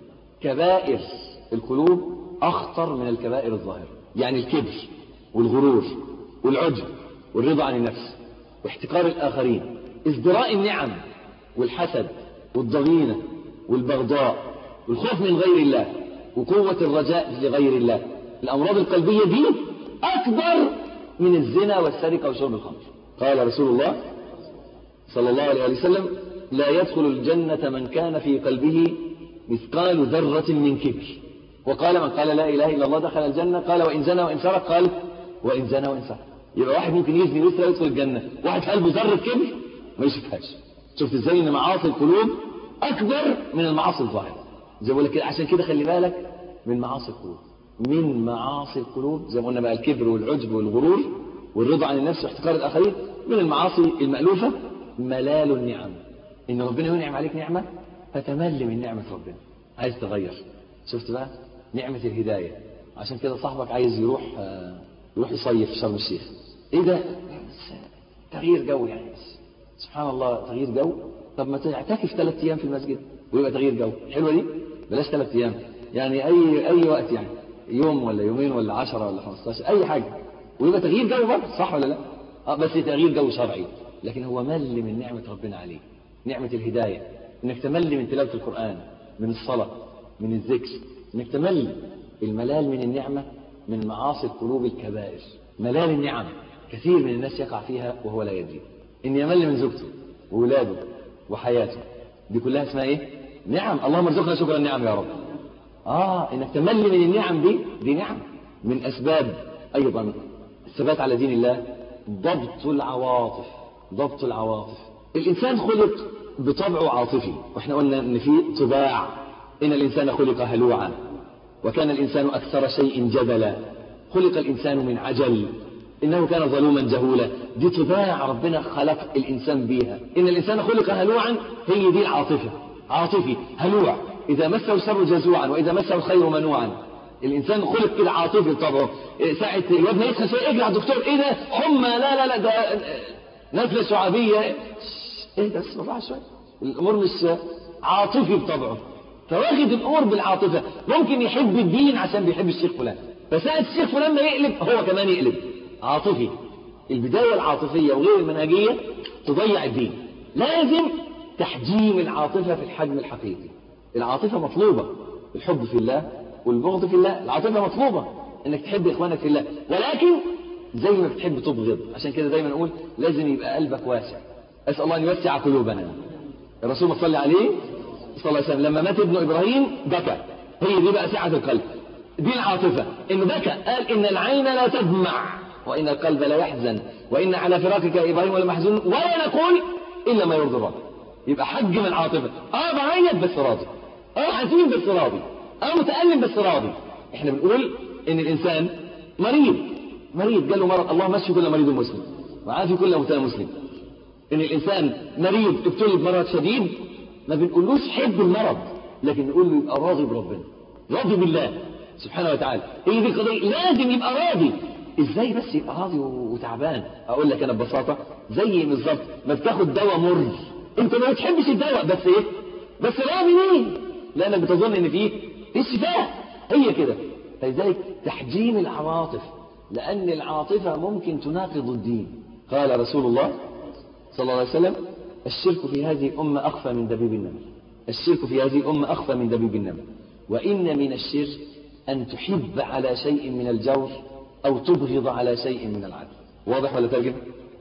كبائر القلوب اخطر من الكبائر الظاهره يعني الكبر والغرور والعجب والرضا عن النفس واحتقار الاخرين ازدراء النعم والحسد والضغينه والبغضاء والخوف من غير الله وقوه الرجاء لغير الله الامراض القلبيه دي اكبر من الزنا والسرقه وشرب الخمر قال رسول الله صلى الله عليه وسلم لا يدخل الجنة من كان في قلبه مثقال ذرة من كبر وقال من قال لا إله إلا الله دخل الجنة قال وإن زنى وإن سرق قال وإن زنى وإن سرق يبقى واحد ممكن يزني ويسرق يدخل الجنة واحد في قلبه ذرة كبر ما يشوفهاش شفت ازاي ان معاصي القلوب أكبر من المعاصي الظاهرة زي بقول لك كده عشان كده خلي بالك من معاصي القلوب من معاصي القلوب زي ما قلنا بقى الكبر والعجب والغرور والرضا عن النفس واحتقار الآخرين من المعاصي المألوفة ملال النعم إن ربنا ينعم عليك نعمة فتمل من نعمة ربنا عايز تغير شفت بقى نعمة الهداية عشان كده صاحبك عايز يروح آه، يروح يصيف في شرم الشيخ ايه ده تغيير جو يعني بس سبحان الله تغيير جو طب ما تعتكف ثلاث ايام في المسجد ويبقى تغيير جو حلوه دي بلاش ثلاث ايام يعني اي اي وقت يعني يوم ولا يومين ولا 10 ولا 15 اي حاجه ويبقى تغيير جو برضه صح ولا لا اه بس تغيير جو شرعي لكن هو مل من نعمه ربنا عليه نعمه الهدايه انك تمل من تلاوه القران من الصلاه من الذكر انك تمل الملال من النعمه من معاصي القلوب الكبائر ملال النعم كثير من الناس يقع فيها وهو لا يدري ان يمل من زوجته وولاده وحياته دي كلها اسمها ايه نعم اللهم ارزقنا شكر النعم يا رب اه انك تمل من النعم دي دي نعم من اسباب ايضا الثبات على دين الله ضبط العواطف ضبط العواطف الانسان خلق بطبعه عاطفي واحنا قلنا ان في طباع ان الانسان خلق هلوعا وكان الانسان اكثر شيء جدلا خلق الانسان من عجل انه كان ظلوما جهولا دي طباع ربنا خلق الانسان بيها ان الانسان خلق هلوعا هي دي العاطفه عاطفي هلوع اذا مسه الشر جزوعا واذا مسه الخير منوعا الانسان خلق كده عاطفي بطبعه إيه ساعه يا ابني يدخل شويه اجري على الدكتور ايه ده حمى لا لا لا ده نزله شعبيه ايه ده بس بالراحه شويه الامور مش عاطفي بطبعه فواخد الامور بالعاطفه ممكن يحب الدين عشان بيحب الشيخ فلان فساعه الشيخ فلان ما يقلب هو كمان يقلب عاطفي البدايه العاطفيه وغير المنهجيه تضيع الدين لازم تحجيم العاطفه في الحجم الحقيقي العاطفه مطلوبه الحب في الله والبغض في الله العاطفه مطلوبه انك تحب اخوانك في الله ولكن زي ما بتحب تبغض عشان كده دايما نقول لازم يبقى قلبك واسع اسال الله ان يوسع قلوبنا الرسول صلى الله عليه صلى الله عليه وسلم لما مات ابن ابراهيم بكى هي دي بقى سعه القلب دي العاطفه انه بكى قال ان العين لا تدمع وان القلب لا يحزن وان على فراقك يا ابراهيم لمحزون ولا نقول الا ما يرضي الله يبقى حجم العاطفه اه بعيط بس راضي اه حزين بس راضي اه متالم بس راضي احنا بنقول ان الانسان مريض مريض جاله مرض اللهم اشفي كل مريض مسلم وعافي كل مبتلى مسلم ان الانسان مريض ابتلي بمرض شديد ما بنقولوش حب المرض لكن نقول له يبقى راضي بربنا راضي بالله سبحانه وتعالى هي دي القضيه لازم يبقى راضي ازاي بس يبقى راضي وتعبان اقول لك انا ببساطه زي بالظبط ما بتاخد دواء مر انت ما بتحبش الدواء بس ايه بس راضي ليه لانك بتظن ان فيه في شفاء هي كده فلذلك تحجيم العواطف لان العاطفه ممكن تناقض الدين قال رسول الله صلى الله عليه وسلم الشرك في هذه الأمة أخفى من دبيب النمل الشرك في هذه الأمة أخفى من دبيب النمل وإن من الشرك أن تحب على شيء من الجور أو تبغض على شيء من العدل واضح ولا ترجمة؟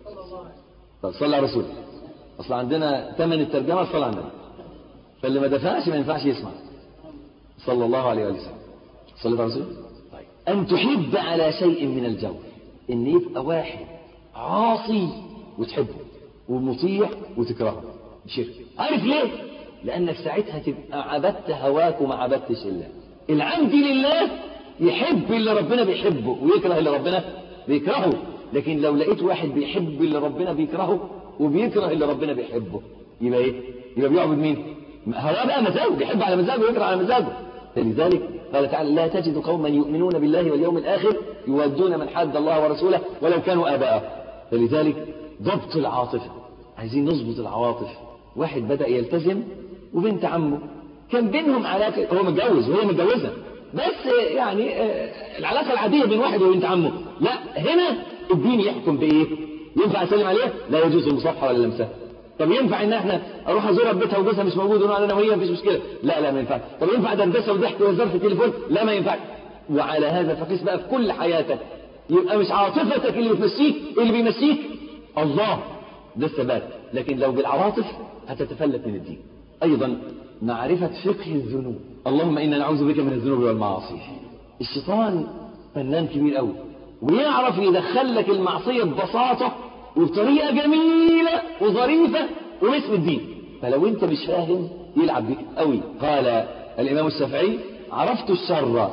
طب صلى على رسول أصل عندنا ثمن الترجمة صلى على النبي فاللي ما دفعش ما ينفعش يسمع صلى الله عليه وسلم صلى على رسول طيب أن تحب على شيء من الجور إن يبقى واحد عاصي وتحبه ومطيع وتكرهه شرك عارف ليه لانك ساعتها تبقى عبدت هواك وما عبدتش الله العبد لله يحب اللي ربنا بيحبه ويكره اللي ربنا بيكرهه لكن لو لقيت واحد بيحب اللي ربنا بيكرهه وبيكره اللي ربنا بيحبه يبقى ايه يبقى بيعبد مين هواه بقى مزاجه بيحب على مزاجه ويكره على مزاجه فلذلك قال تعالى لا تجد قوما يؤمنون بالله واليوم الاخر يودون من حد الله ورسوله ولو كانوا اباءه فلذلك ضبط العاطفة عايزين نظبط العواطف واحد بدأ يلتزم وبنت عمه كان بينهم علاقة هو متجوز وهي متجوزة بس يعني العلاقة العادية بين واحد وبنت عمه لا هنا الدين يحكم بإيه ينفع أسلم عليها لا يجوز المصافحة ولا لمسها طب ينفع ان احنا اروح ازورها في بيتها وجوزها مش موجود ونقعد انا وهي مفيش مشكله لا لا ما ينفعش طب ينفع دردشه وضحك وهزار في التليفون لا ما ينفعش وعلى هذا فقيس بقى في كل حياتك يبقى مش عاطفتك اللي بتمشيك اللي بيمشيك الله ده الثبات لكن لو بالعواطف هتتفلت من الدين أيضا معرفة فقه الذنوب اللهم إنا نعوذ بك من الذنوب والمعاصي الشيطان فنان كبير قوي ويعرف يدخل لك المعصية ببساطة وبطريقة جميلة وظريفة واسم الدين فلو انت مش فاهم يلعب بيك قوي قال الإمام الشافعي عرفت الشر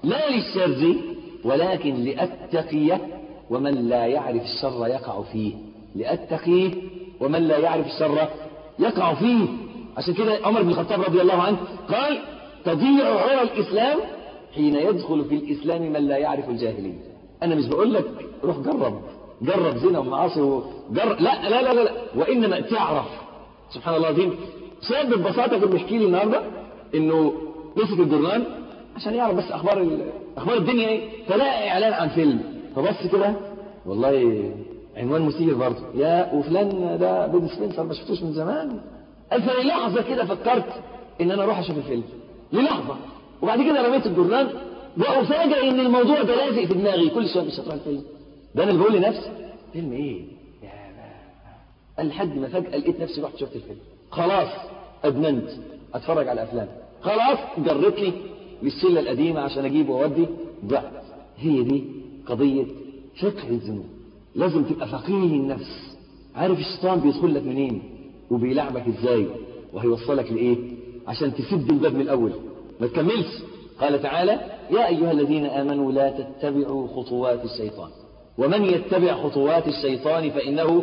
لا للشر ولكن لأتقيه ومن لا يعرف الشر يقع فيه لأتقيه ومن لا يعرف الشر يقع فيه عشان كده عمر بن الخطاب رضي الله عنه قال تضيع عرى الإسلام حين يدخل في الإسلام من لا يعرف الجاهلية أنا مش بقول لك روح جرب جرب زنا ومعاصي وجرب لا لا لا لا وإنما تعرف سبحان الله العظيم شاب ببساطة كان بيحكي لي النهارده إنه مسك الجرنان عشان يعرف بس أخبار ال... أخبار الدنيا إيه فلاقي إعلان عن فيلم فبص كده والله عنوان مثير برضه يا وفلان ده بيد سبنسر ما شفتوش من زمان قال فللحظة كده فكرت إن أنا أروح أشوف الفيلم للحظة وبعد كده رميت الجرنان وأفاجئ إن الموضوع ده لازق في دماغي كل شوية مش هتروح الفيلم ده أنا اللي بقول لنفسي فيلم إيه؟ يا قال لحد ما فجأة لقيت نفسي رحت شفت الفيلم خلاص أدمنت أتفرج على أفلام خلاص جرت لي للشلة القديمة عشان أجيب وأودي ضعت هي دي قضية فقه الذنوب لازم تبقى فقيه النفس عارف الشيطان بيدخل لك منين وبيلعبك ازاي وهيوصلك لايه عشان تسد الباب من الاول ما تكملش قال تعالى يا ايها الذين امنوا لا تتبعوا خطوات الشيطان ومن يتبع خطوات الشيطان فانه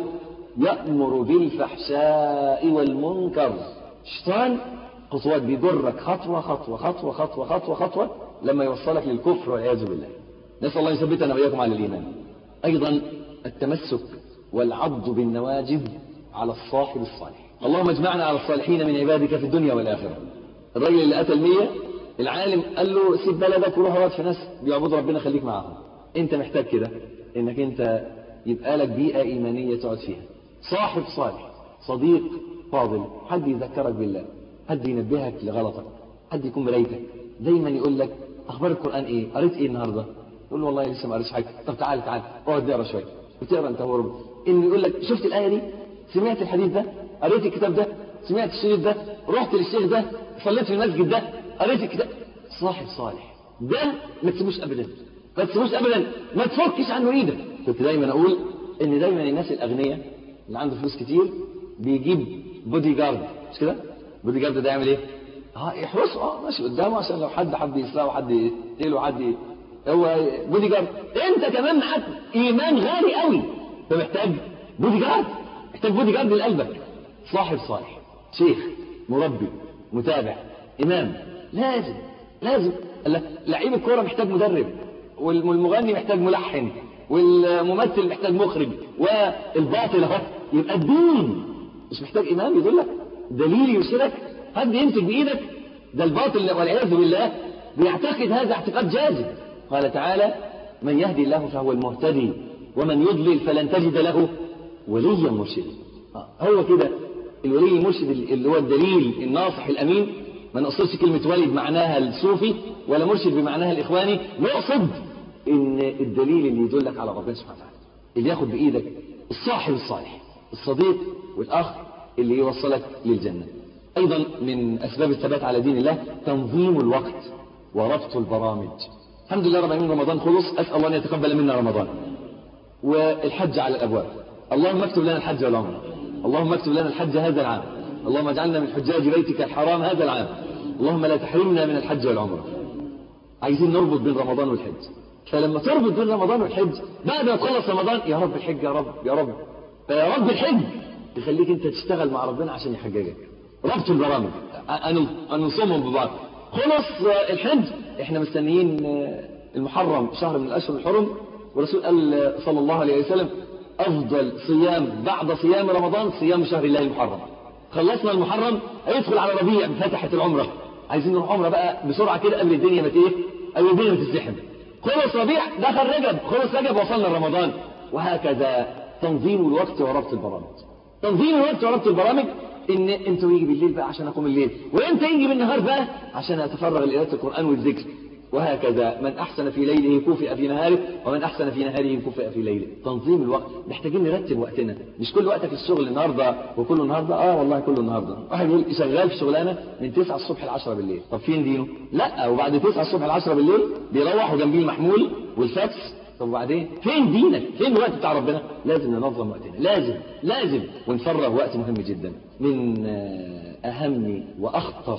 يامر بالفحشاء والمنكر الشيطان خطوات بيجرك خطوه خطوه خطوه خطوه خطوه خطوه لما يوصلك للكفر والعياذ بالله نسال الله يثبتنا واياكم على الايمان ايضا التمسك والعض بالنواجذ على الصاحب الصالح اللهم اجمعنا على الصالحين من عبادك في الدنيا والآخرة الراجل اللي قتل مية العالم قال له سيب بلدك وروح اقعد في ناس بيعبدوا ربنا خليك معاهم انت محتاج كده انك انت يبقى لك بيئة ايمانية تقعد فيها صاحب صالح صديق فاضل حد يذكرك بالله حد ينبهك لغلطك حد يكون مرايتك دايما يقول لك اخبار القرآن ايه قريت ايه النهارده تقول له والله لسه ما قريتش حاجه طب تعال تعال اقعد نقرا شويه وتقرا انت هو ربع انه يقول لك شفت الايه دي سمعت الحديث ده قريت الكتاب ده سمعت الشريط ده رحت للشيخ ده صليت في المسجد ده قريت الكتاب صاحب صالح ده ما تسيبوش ابدا ما تسيبوش ابدا ما تفكش عنه ايدك كنت دايما اقول ان دايما الناس الاغنياء اللي عنده فلوس كتير بيجيب بودي جارد مش كده بودي جارد ده يعمل ايه اه يحرسه اه ماشي قدامه عشان لو حد حد يسرقه حد يقتله حد هو بودي جارد انت كمان معاك ايمان غالي قوي فمحتاج بودي جارد محتاج بودي جارد لقلبك صاحب صالح شيخ مربي متابع امام لازم لازم لعيب الكوره محتاج مدرب والمغني محتاج ملحن والممثل محتاج مخرج والباطل اهو يبقى الدين مش محتاج امام يدلك دليل يرشدك حد يمسك بايدك ده الباطل والعياذ بالله بيعتقد هذا اعتقاد جازم قال تعالى من يهدي الله فهو المهتدي ومن يضلل فلن تجد له وليا مرشدا هو كده الولي المرشد اللي هو الدليل الناصح الامين ما نقصدش كلمه ولد معناها الصوفي ولا مرشد بمعناها الاخواني نقصد ان الدليل اللي يدلك على ربنا سبحانه وتعالى اللي ياخد بايدك الصاحب الصالح الصديق والاخ اللي يوصلك للجنه ايضا من اسباب الثبات على دين الله تنظيم الوقت وربط البرامج الحمد لله رب العالمين رمضان خلص اسال الله ان يتقبل منا رمضان والحج على الابواب اللهم اكتب لنا الحج والعمره اللهم اكتب لنا الحج هذا العام اللهم اجعلنا من حجاج بيتك الحرام هذا العام اللهم لا تحرمنا من الحج والعمره عايزين نربط بين رمضان والحج فلما تربط بين رمضان والحج بعد ما تخلص رمضان يا رب الحج يا رب يا رب فيا رب الحج يخليك انت تشتغل مع ربنا عشان يحججك ربط البرامج ان نصومهم ببعض خلص الحج احنا مستنيين المحرم شهر من الاشهر الحرم والرسول قال صلى الله عليه وسلم افضل صيام بعد صيام رمضان صيام شهر الله المحرم خلصنا المحرم هيدخل على ربيع فتحت العمره عايزين نروح عمره بقى بسرعه كده قبل الدنيا ما ايه قبل الدنيا ما تزدحم خلص ربيع دخل رجب خلص رجب وصلنا لرمضان وهكذا تنظيم الوقت وربط البرامج تنظيم الوقت وربط البرامج ان انت يجي بالليل بقى عشان اقوم الليل وانت يجي بالنهار بقى عشان اتفرغ لقراءه القران والذكر وهكذا من احسن في ليله كفئ في نهاره ومن احسن في نهاره كفئ في ليله تنظيم الوقت محتاجين نرتب وقتنا مش كل وقتك الشغل النهارده وكله النهارده اه والله كله النهارده واحد يقول شغال في شغلانه من 9 الصبح ل 10 بالليل طب فين دينه لا وبعد 9 الصبح ل 10 بالليل بيروح وجنبيه المحمول والفاكس طب وبعدين فين دينك فين الوقت بتاع ربنا لازم ننظم وقتنا لازم لازم ونفرغ وقت مهم جدا من اهم واخطر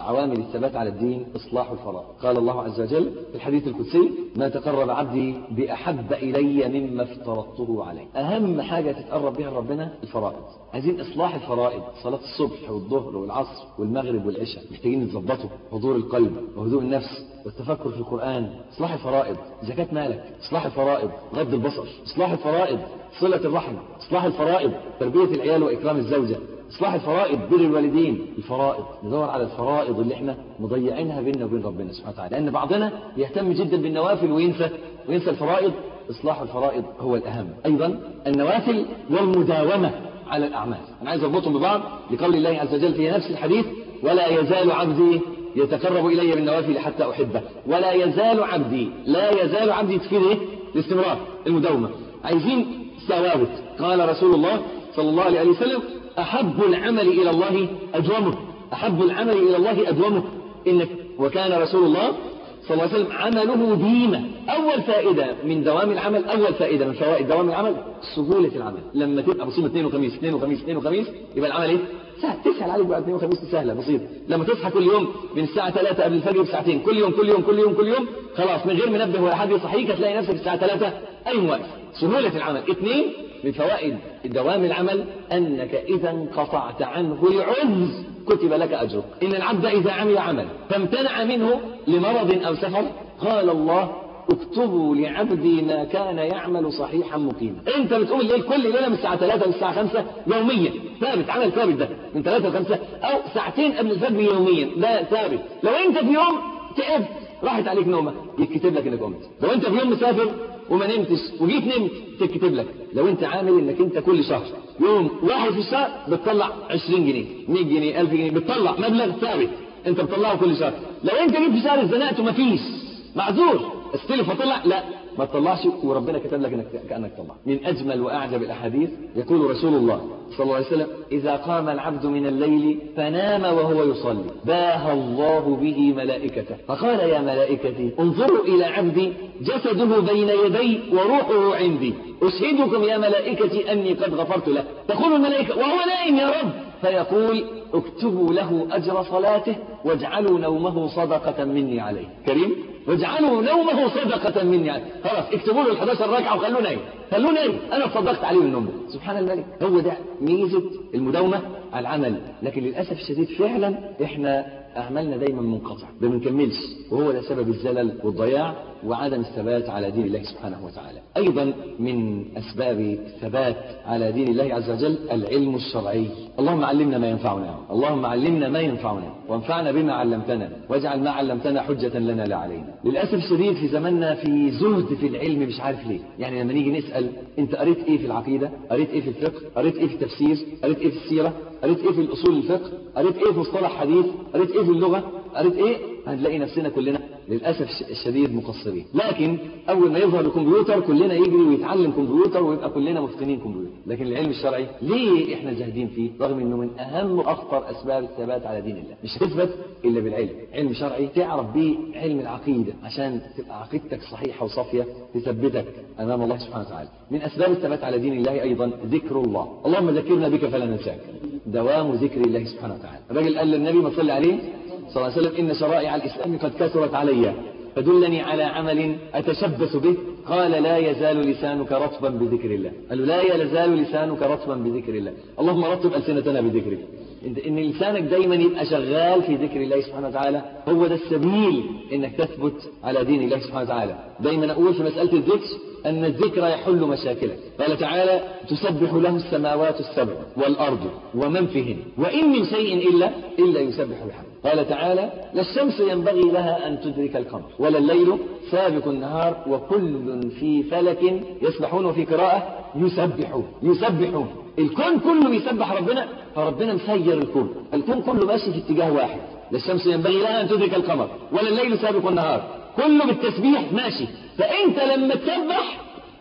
عوامل الثبات على الدين إصلاح الفرائض قال الله عز وجل في الحديث القدسي ما تقرب عبدي بأحب إلي مما افترضته عليه أهم حاجة تتقرب بها ربنا الفرائض عايزين إصلاح الفرائض صلاة الصبح والظهر والعصر والمغرب والعشاء محتاجين نظبطه حضور القلب وهدوء النفس والتفكر في القرآن إصلاح الفرائض زكاة مالك إصلاح الفرائض غض البصر إصلاح الفرائض صلة الرحم إصلاح الفرائض تربية العيال وإكرام الزوجة إصلاح الفرائض بر الوالدين الفرائض ندور على الفرائض اللي احنا مضيعينها بيننا وبين ربنا سبحانه وتعالى لأن بعضنا يهتم جدا بالنوافل وينسى وينسى الفرائض إصلاح الفرائض هو الأهم أيضا النوافل والمداومة على الأعمال أنا عايز أربطهم ببعض لقول الله عز وجل في نفس الحديث ولا يزال عبدي يتقرب إلي بالنوافل حتى أحبه ولا يزال عبدي لا يزال عبدي تفيد إيه؟ الاستمرار المداومة عايزين ثوابت قال رسول الله صلى الله عليه وسلم أحب العمل إلى الله أدومه أحب العمل إلى الله أدومه إنك وكان رسول الله صلى الله عليه وسلم عمله ديما أول فائدة من دوام العمل أول فائدة من فوائد دوام العمل سهولة العمل لما تبقى بصيم اثنين وخميس اثنين وخميس اثنين وخميس يبقى العمل إيه؟ سهل تسهل عليك بقى اثنين وخميس سهلة بسيط لما تصحى كل يوم من الساعة 3 قبل الفجر بساعتين كل يوم كل يوم كل يوم كل يوم خلاص من غير منبه ولا حد يصحيك هتلاقي نفسك الساعة 3 أي واقف سهولة العمل اثنين من فوائد دوام العمل أنك إذا انقطعت عنه العجز كتب لك أجرك إن العبد إذا عمل عمل فامتنع منه لمرض أو سفر قال الله اكتبوا لعبدي ما كان يعمل صحيحا مقيما انت بتقوم الليل كل ليله من الساعه 3 للساعه 5 يوميا ثابت عمل ثابت ده من 3 ل 5 او ساعتين قبل الفجر يوميا ده ثابت لو انت في يوم تعبت راحت عليك نومه يتكتب لك انك قمت لو انت في يوم مسافر وما نمتش وجيت نمت تتكتب لك لو انت عامل انك انت كل شهر يوم واحد في الشهر بتطلع 20 جنيه 100 جنيه 1000 جنيه بتطلع مبلغ ثابت انت بتطلعه كل شهر لو انت جيت في شهر اتزنقت ومفيش معذور استلف وطلع لا ما تطلعش وربنا كتب لك انك كانك طلع من اجمل واعجب الاحاديث يقول رسول الله صلى الله عليه وسلم اذا قام العبد من الليل فنام وهو يصلي باهى الله به ملائكته فقال يا ملائكتي انظروا الى عبدي جسده بين يدي وروحه عندي اشهدكم يا ملائكتي اني قد غفرت له تقول الملائكه وهو نائم يا رب فيقول اكتبوا له اجر صلاته واجعلوا نومه صدقه مني عليه كريم واجعلوا نومه صدقة مني يعني. خلاص اكتبوا له ال 11 ركعة وخلوه نايم خلوه نايم أنا صدقت عليه من نومه سبحان الملك هو ده ميزة المداومة على العمل لكن للأسف الشديد فعلا احنا أعمالنا دايما منقطع ما بنكملش وهو ده سبب الزلل والضياع وعدم الثبات على دين الله سبحانه وتعالى أيضا من أسباب الثبات على دين الله عز وجل العلم الشرعي اللهم علمنا ما ينفعنا اللهم علمنا ما ينفعنا وانفعنا بما علمتنا واجعل ما علمتنا حجة لنا لا علينا للأسف الشديد في زماننا في زهد في العلم مش عارف ليه يعني لما نيجي نسأل انت قريت ايه في العقيدة قريت ايه في الفقه قريت ايه في التفسير قريت ايه في السيرة قريت ايه في الأصول الفقه قريت ايه في مصطلح حديث قريت ايه في اللغة قريت ايه هنلاقي نفسنا كلنا للأسف الشديد مقصرين لكن أول ما يظهر الكمبيوتر كلنا يجري ويتعلم كمبيوتر ويبقى كلنا متقنين كمبيوتر لكن العلم الشرعي ليه احنا زاهدين فيه رغم انه من اهم واخطر اسباب الثبات على دين الله مش هتثبت الا بالعلم علم شرعي تعرف بيه علم العقيده عشان تبقى عقيدتك صحيحه وصافيه تثبتك امام الله سبحانه وتعالى من اسباب الثبات على دين الله ايضا ذكر الله اللهم ذكرنا بك فلا ننساك دوام ذكر الله سبحانه وتعالى الراجل قال للنبي ما صلى عليه صلى الله عليه وسلم إن شرائع الإسلام قد كثرت علي فدلني على عمل أتشبث به قال لا يزال لسانك رطبا بذكر الله قال له لا يزال لسانك رطبا بذكر الله اللهم رطب ألسنتنا بذكرك إن لسانك دايما يبقى شغال في ذكر الله سبحانه وتعالى هو ده السبيل إنك تثبت على دين الله سبحانه وتعالى دايما أقول في مسألة الذكر أن الذكر يحل مشاكلك قال تعالى تسبح له السماوات السبع والأرض ومن فيهن وإن من شيء إلا إلا يسبح بحمده قال تعالى لا الشمس ينبغي لها أن تدرك القمر ولا الليل سابق النهار وكل في فلك يسبحون وفي قراءة يسبحون يسبحون الكون كله بيسبح ربنا فربنا مسير الكون الكون كله ماشي في اتجاه واحد لا الشمس ينبغي لها أن تدرك القمر ولا الليل سابق النهار كله بالتسبيح ماشي فأنت لما تسبح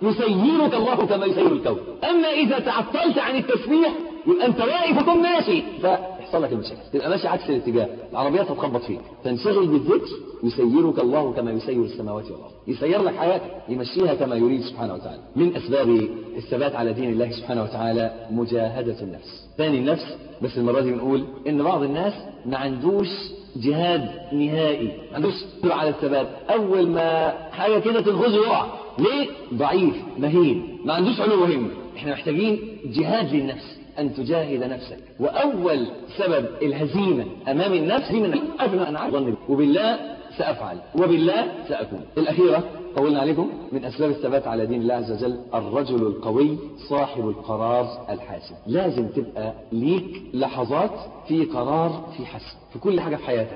يسيرك الله كما يسير الكون أما إذا تعطلت عن التسبيح يبقى أنت واقف وكن ماشي فيحصل لك المشاكل تبقى ماشي عكس الاتجاه العربيات هتخبط فيك تنشغل بالذكر يسيرك الله كما يسير السماوات والأرض يسير لك حياتك يمشيها كما يريد سبحانه وتعالى من أسباب الثبات على دين الله سبحانه وتعالى مجاهدة النفس ثاني النفس بس المرة دي بنقول إن بعض الناس ما عندوش جهاد نهائي ما عندوش قدرة على الثبات أول ما حاجة كده تنغزه يقع ليه؟ ضعيف مهين ما عندوش علو همة احنا محتاجين جهاد للنفس أن تجاهد نفسك وأول سبب الهزيمة أمام النفس دي من قبل أن أعرف ظني وبالله سأفعل وبالله سأكون الأخيرة طولنا عليكم من أسباب الثبات على دين الله عز وجل الرجل القوي صاحب القرار الحاسم لازم تبقى ليك لحظات في قرار في حسم في كل حاجة في حياتك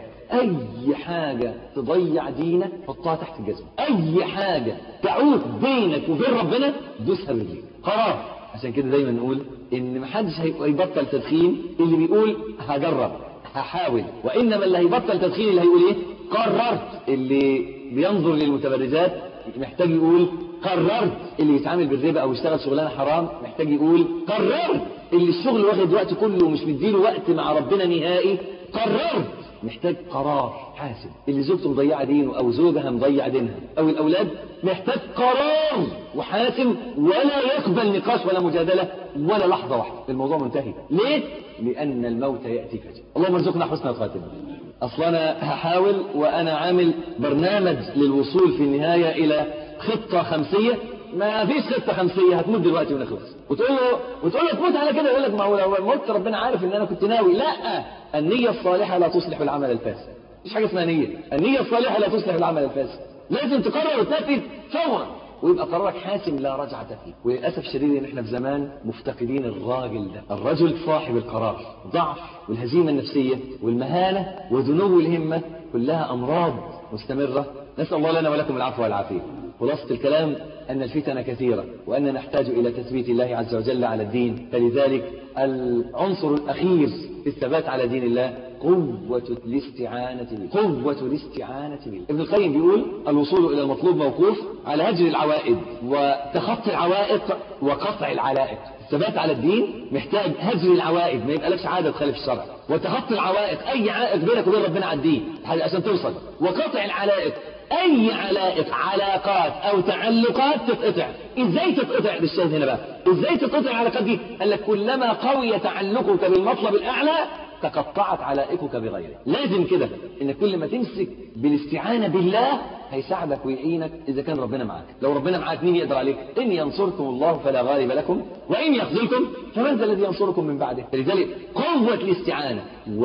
أي حاجة تضيع دينك حطها تحت الجزمة أي حاجة تعود بينك وبين ربنا دوسها برجليك قرار عشان كده دايما نقول ان محدش هيبطل تدخين اللي بيقول هجرب هحاول وانما اللي هيبطل تدخين اللي هيقول ايه قررت اللي بينظر للمتبرجات محتاج يقول قررت اللي يتعامل بالربا او يشتغل شغلانه حرام محتاج يقول قررت اللي الشغل واخد وقت كله ومش مديله وقت مع ربنا نهائي قررت محتاج قرار حاسم اللي زوجته مضيعه دينه او زوجها مضيع دينها او الاولاد محتاج قرار وحاسم ولا يقبل نقاش ولا مجادله ولا لحظه واحده الموضوع منتهي ليه لان الموت ياتي فجاه اللهم ارزقنا حسن الخاتمه اصل انا هحاول وانا عامل برنامج للوصول في النهايه الى خطه خمسيه ما فيش خطه خمسيه هتموت دلوقتي ونخلص وتقول له وتقول له تموت على كده يقول لك ما هو لو مت ربنا عارف ان انا كنت ناوي لا النيه الصالحه لا تصلح العمل الفاسد مفيش حاجه اسمها نيه النيه الصالحه لا تصلح العمل الفاسد لازم تقرر وتنفذ فورا ويبقى قرارك حاسم لا رجعة فيه وللأسف الشديد ان احنا في زمان مفتقدين الراجل ده الرجل صاحب القرار ضعف والهزيمة النفسية والمهانة وذنوب الهمة كلها أمراض مستمرة نسأل الله لنا ولكم العفو والعافية خلاصة الكلام أن الفتن كثيرة وأن نحتاج إلى تثبيت الله عز وجل على الدين فلذلك العنصر الأخير في الثبات على دين الله قوة الاستعانة به قوة الاستعانة به ابن القيم بيقول الوصول إلى المطلوب موقوف على هجر العوائد وتخطي العوائق وقطع العلائق الثبات على الدين محتاج هجر العوائد ما يبقى لكش عادة تخالف الشرع وتخطي العوائق أي عائق بينك وبين ربنا على الدين عشان توصل وقطع العلائق أي علائق علاقات أو تعلقات تتقطع إزاي تتقطع بالشاهد هنا بقى إزاي تتقطع العلاقات دي قال لك كلما قوي تعلقك بالمطلب الأعلى تقطعت علائقك بغيره لازم كده ان كل ما تمسك بالاستعانة بالله هيساعدك ويعينك اذا كان ربنا معاك لو ربنا معاك مين يقدر عليك ان ينصركم الله فلا غالب لكم وان يخذلكم فمن ذا الذي ينصركم من بعده لذلك قوة الاستعانة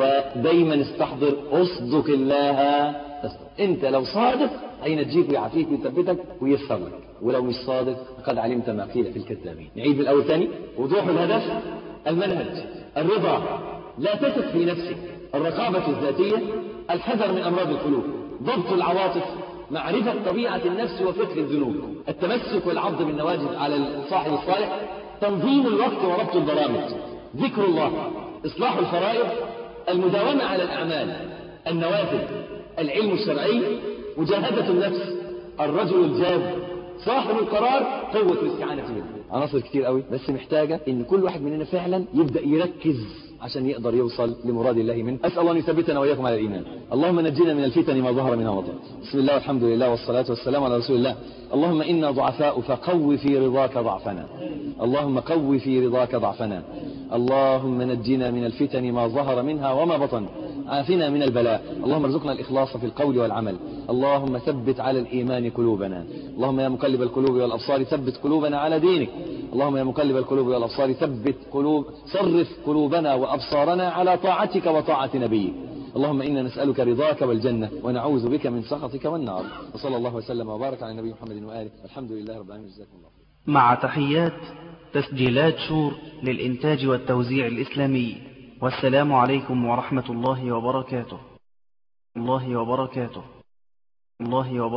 ودايما استحضر اصدق الله تصدق انت لو صادق هينجيك ويعافيك ويثبتك ويسر لك ولو مش صادق فقد علمت ما قيل في الكذابين نعيد من الاول ثاني وضوح الهدف المنهج الرضا لا تثق في نفسك الرقابة الذاتية الحذر من أمراض القلوب ضبط العواطف معرفة طبيعة النفس وفكر الذنوب التمسك والعض بالنواجذ على الصاحب الصالح تنظيم الوقت وربط البرامج ذكر الله إصلاح الفرائض المداومة على الأعمال النوافل العلم الشرعي مجاهدة النفس الرجل الجاد صاحب القرار قوة الاستعانة بالله عناصر كتير قوي بس محتاجة ان كل واحد مننا فعلا يبدأ يركز عشان يقدر يوصل لمراد الله منه أسأل الله أن يثبتنا وإياكم على الإيمان اللهم نجينا من الفتن ما ظهر منها وبطن بسم الله والحمد لله والصلاة والسلام على رسول الله اللهم إنا ضعفاء فقو في رضاك ضعفنا اللهم قو في رضاك ضعفنا اللهم نجنا من الفتن ما ظهر منها وما بطن عافنا من البلاء اللهم ارزقنا الإخلاص في القول والعمل اللهم ثبت على الإيمان قلوبنا اللهم يا مقلب القلوب والأبصار ثبت قلوبنا على دينك اللهم يا مقلب القلوب والأبصار ثبت قلوب صرف قلوبنا وأبصارنا على طاعتك وطاعة نبيك اللهم إنا نسألك رضاك والجنة ونعوذ بك من سخطك والنار وصلى الله وسلم وبارك على النبي محمد وآله الحمد لله رب العالمين جزاكم الله خير مع تحيات تسجيلات شور للإنتاج والتوزيع الإسلامي والسلام عليكم ورحمة الله وبركاته الله وبركاته الله وبركاته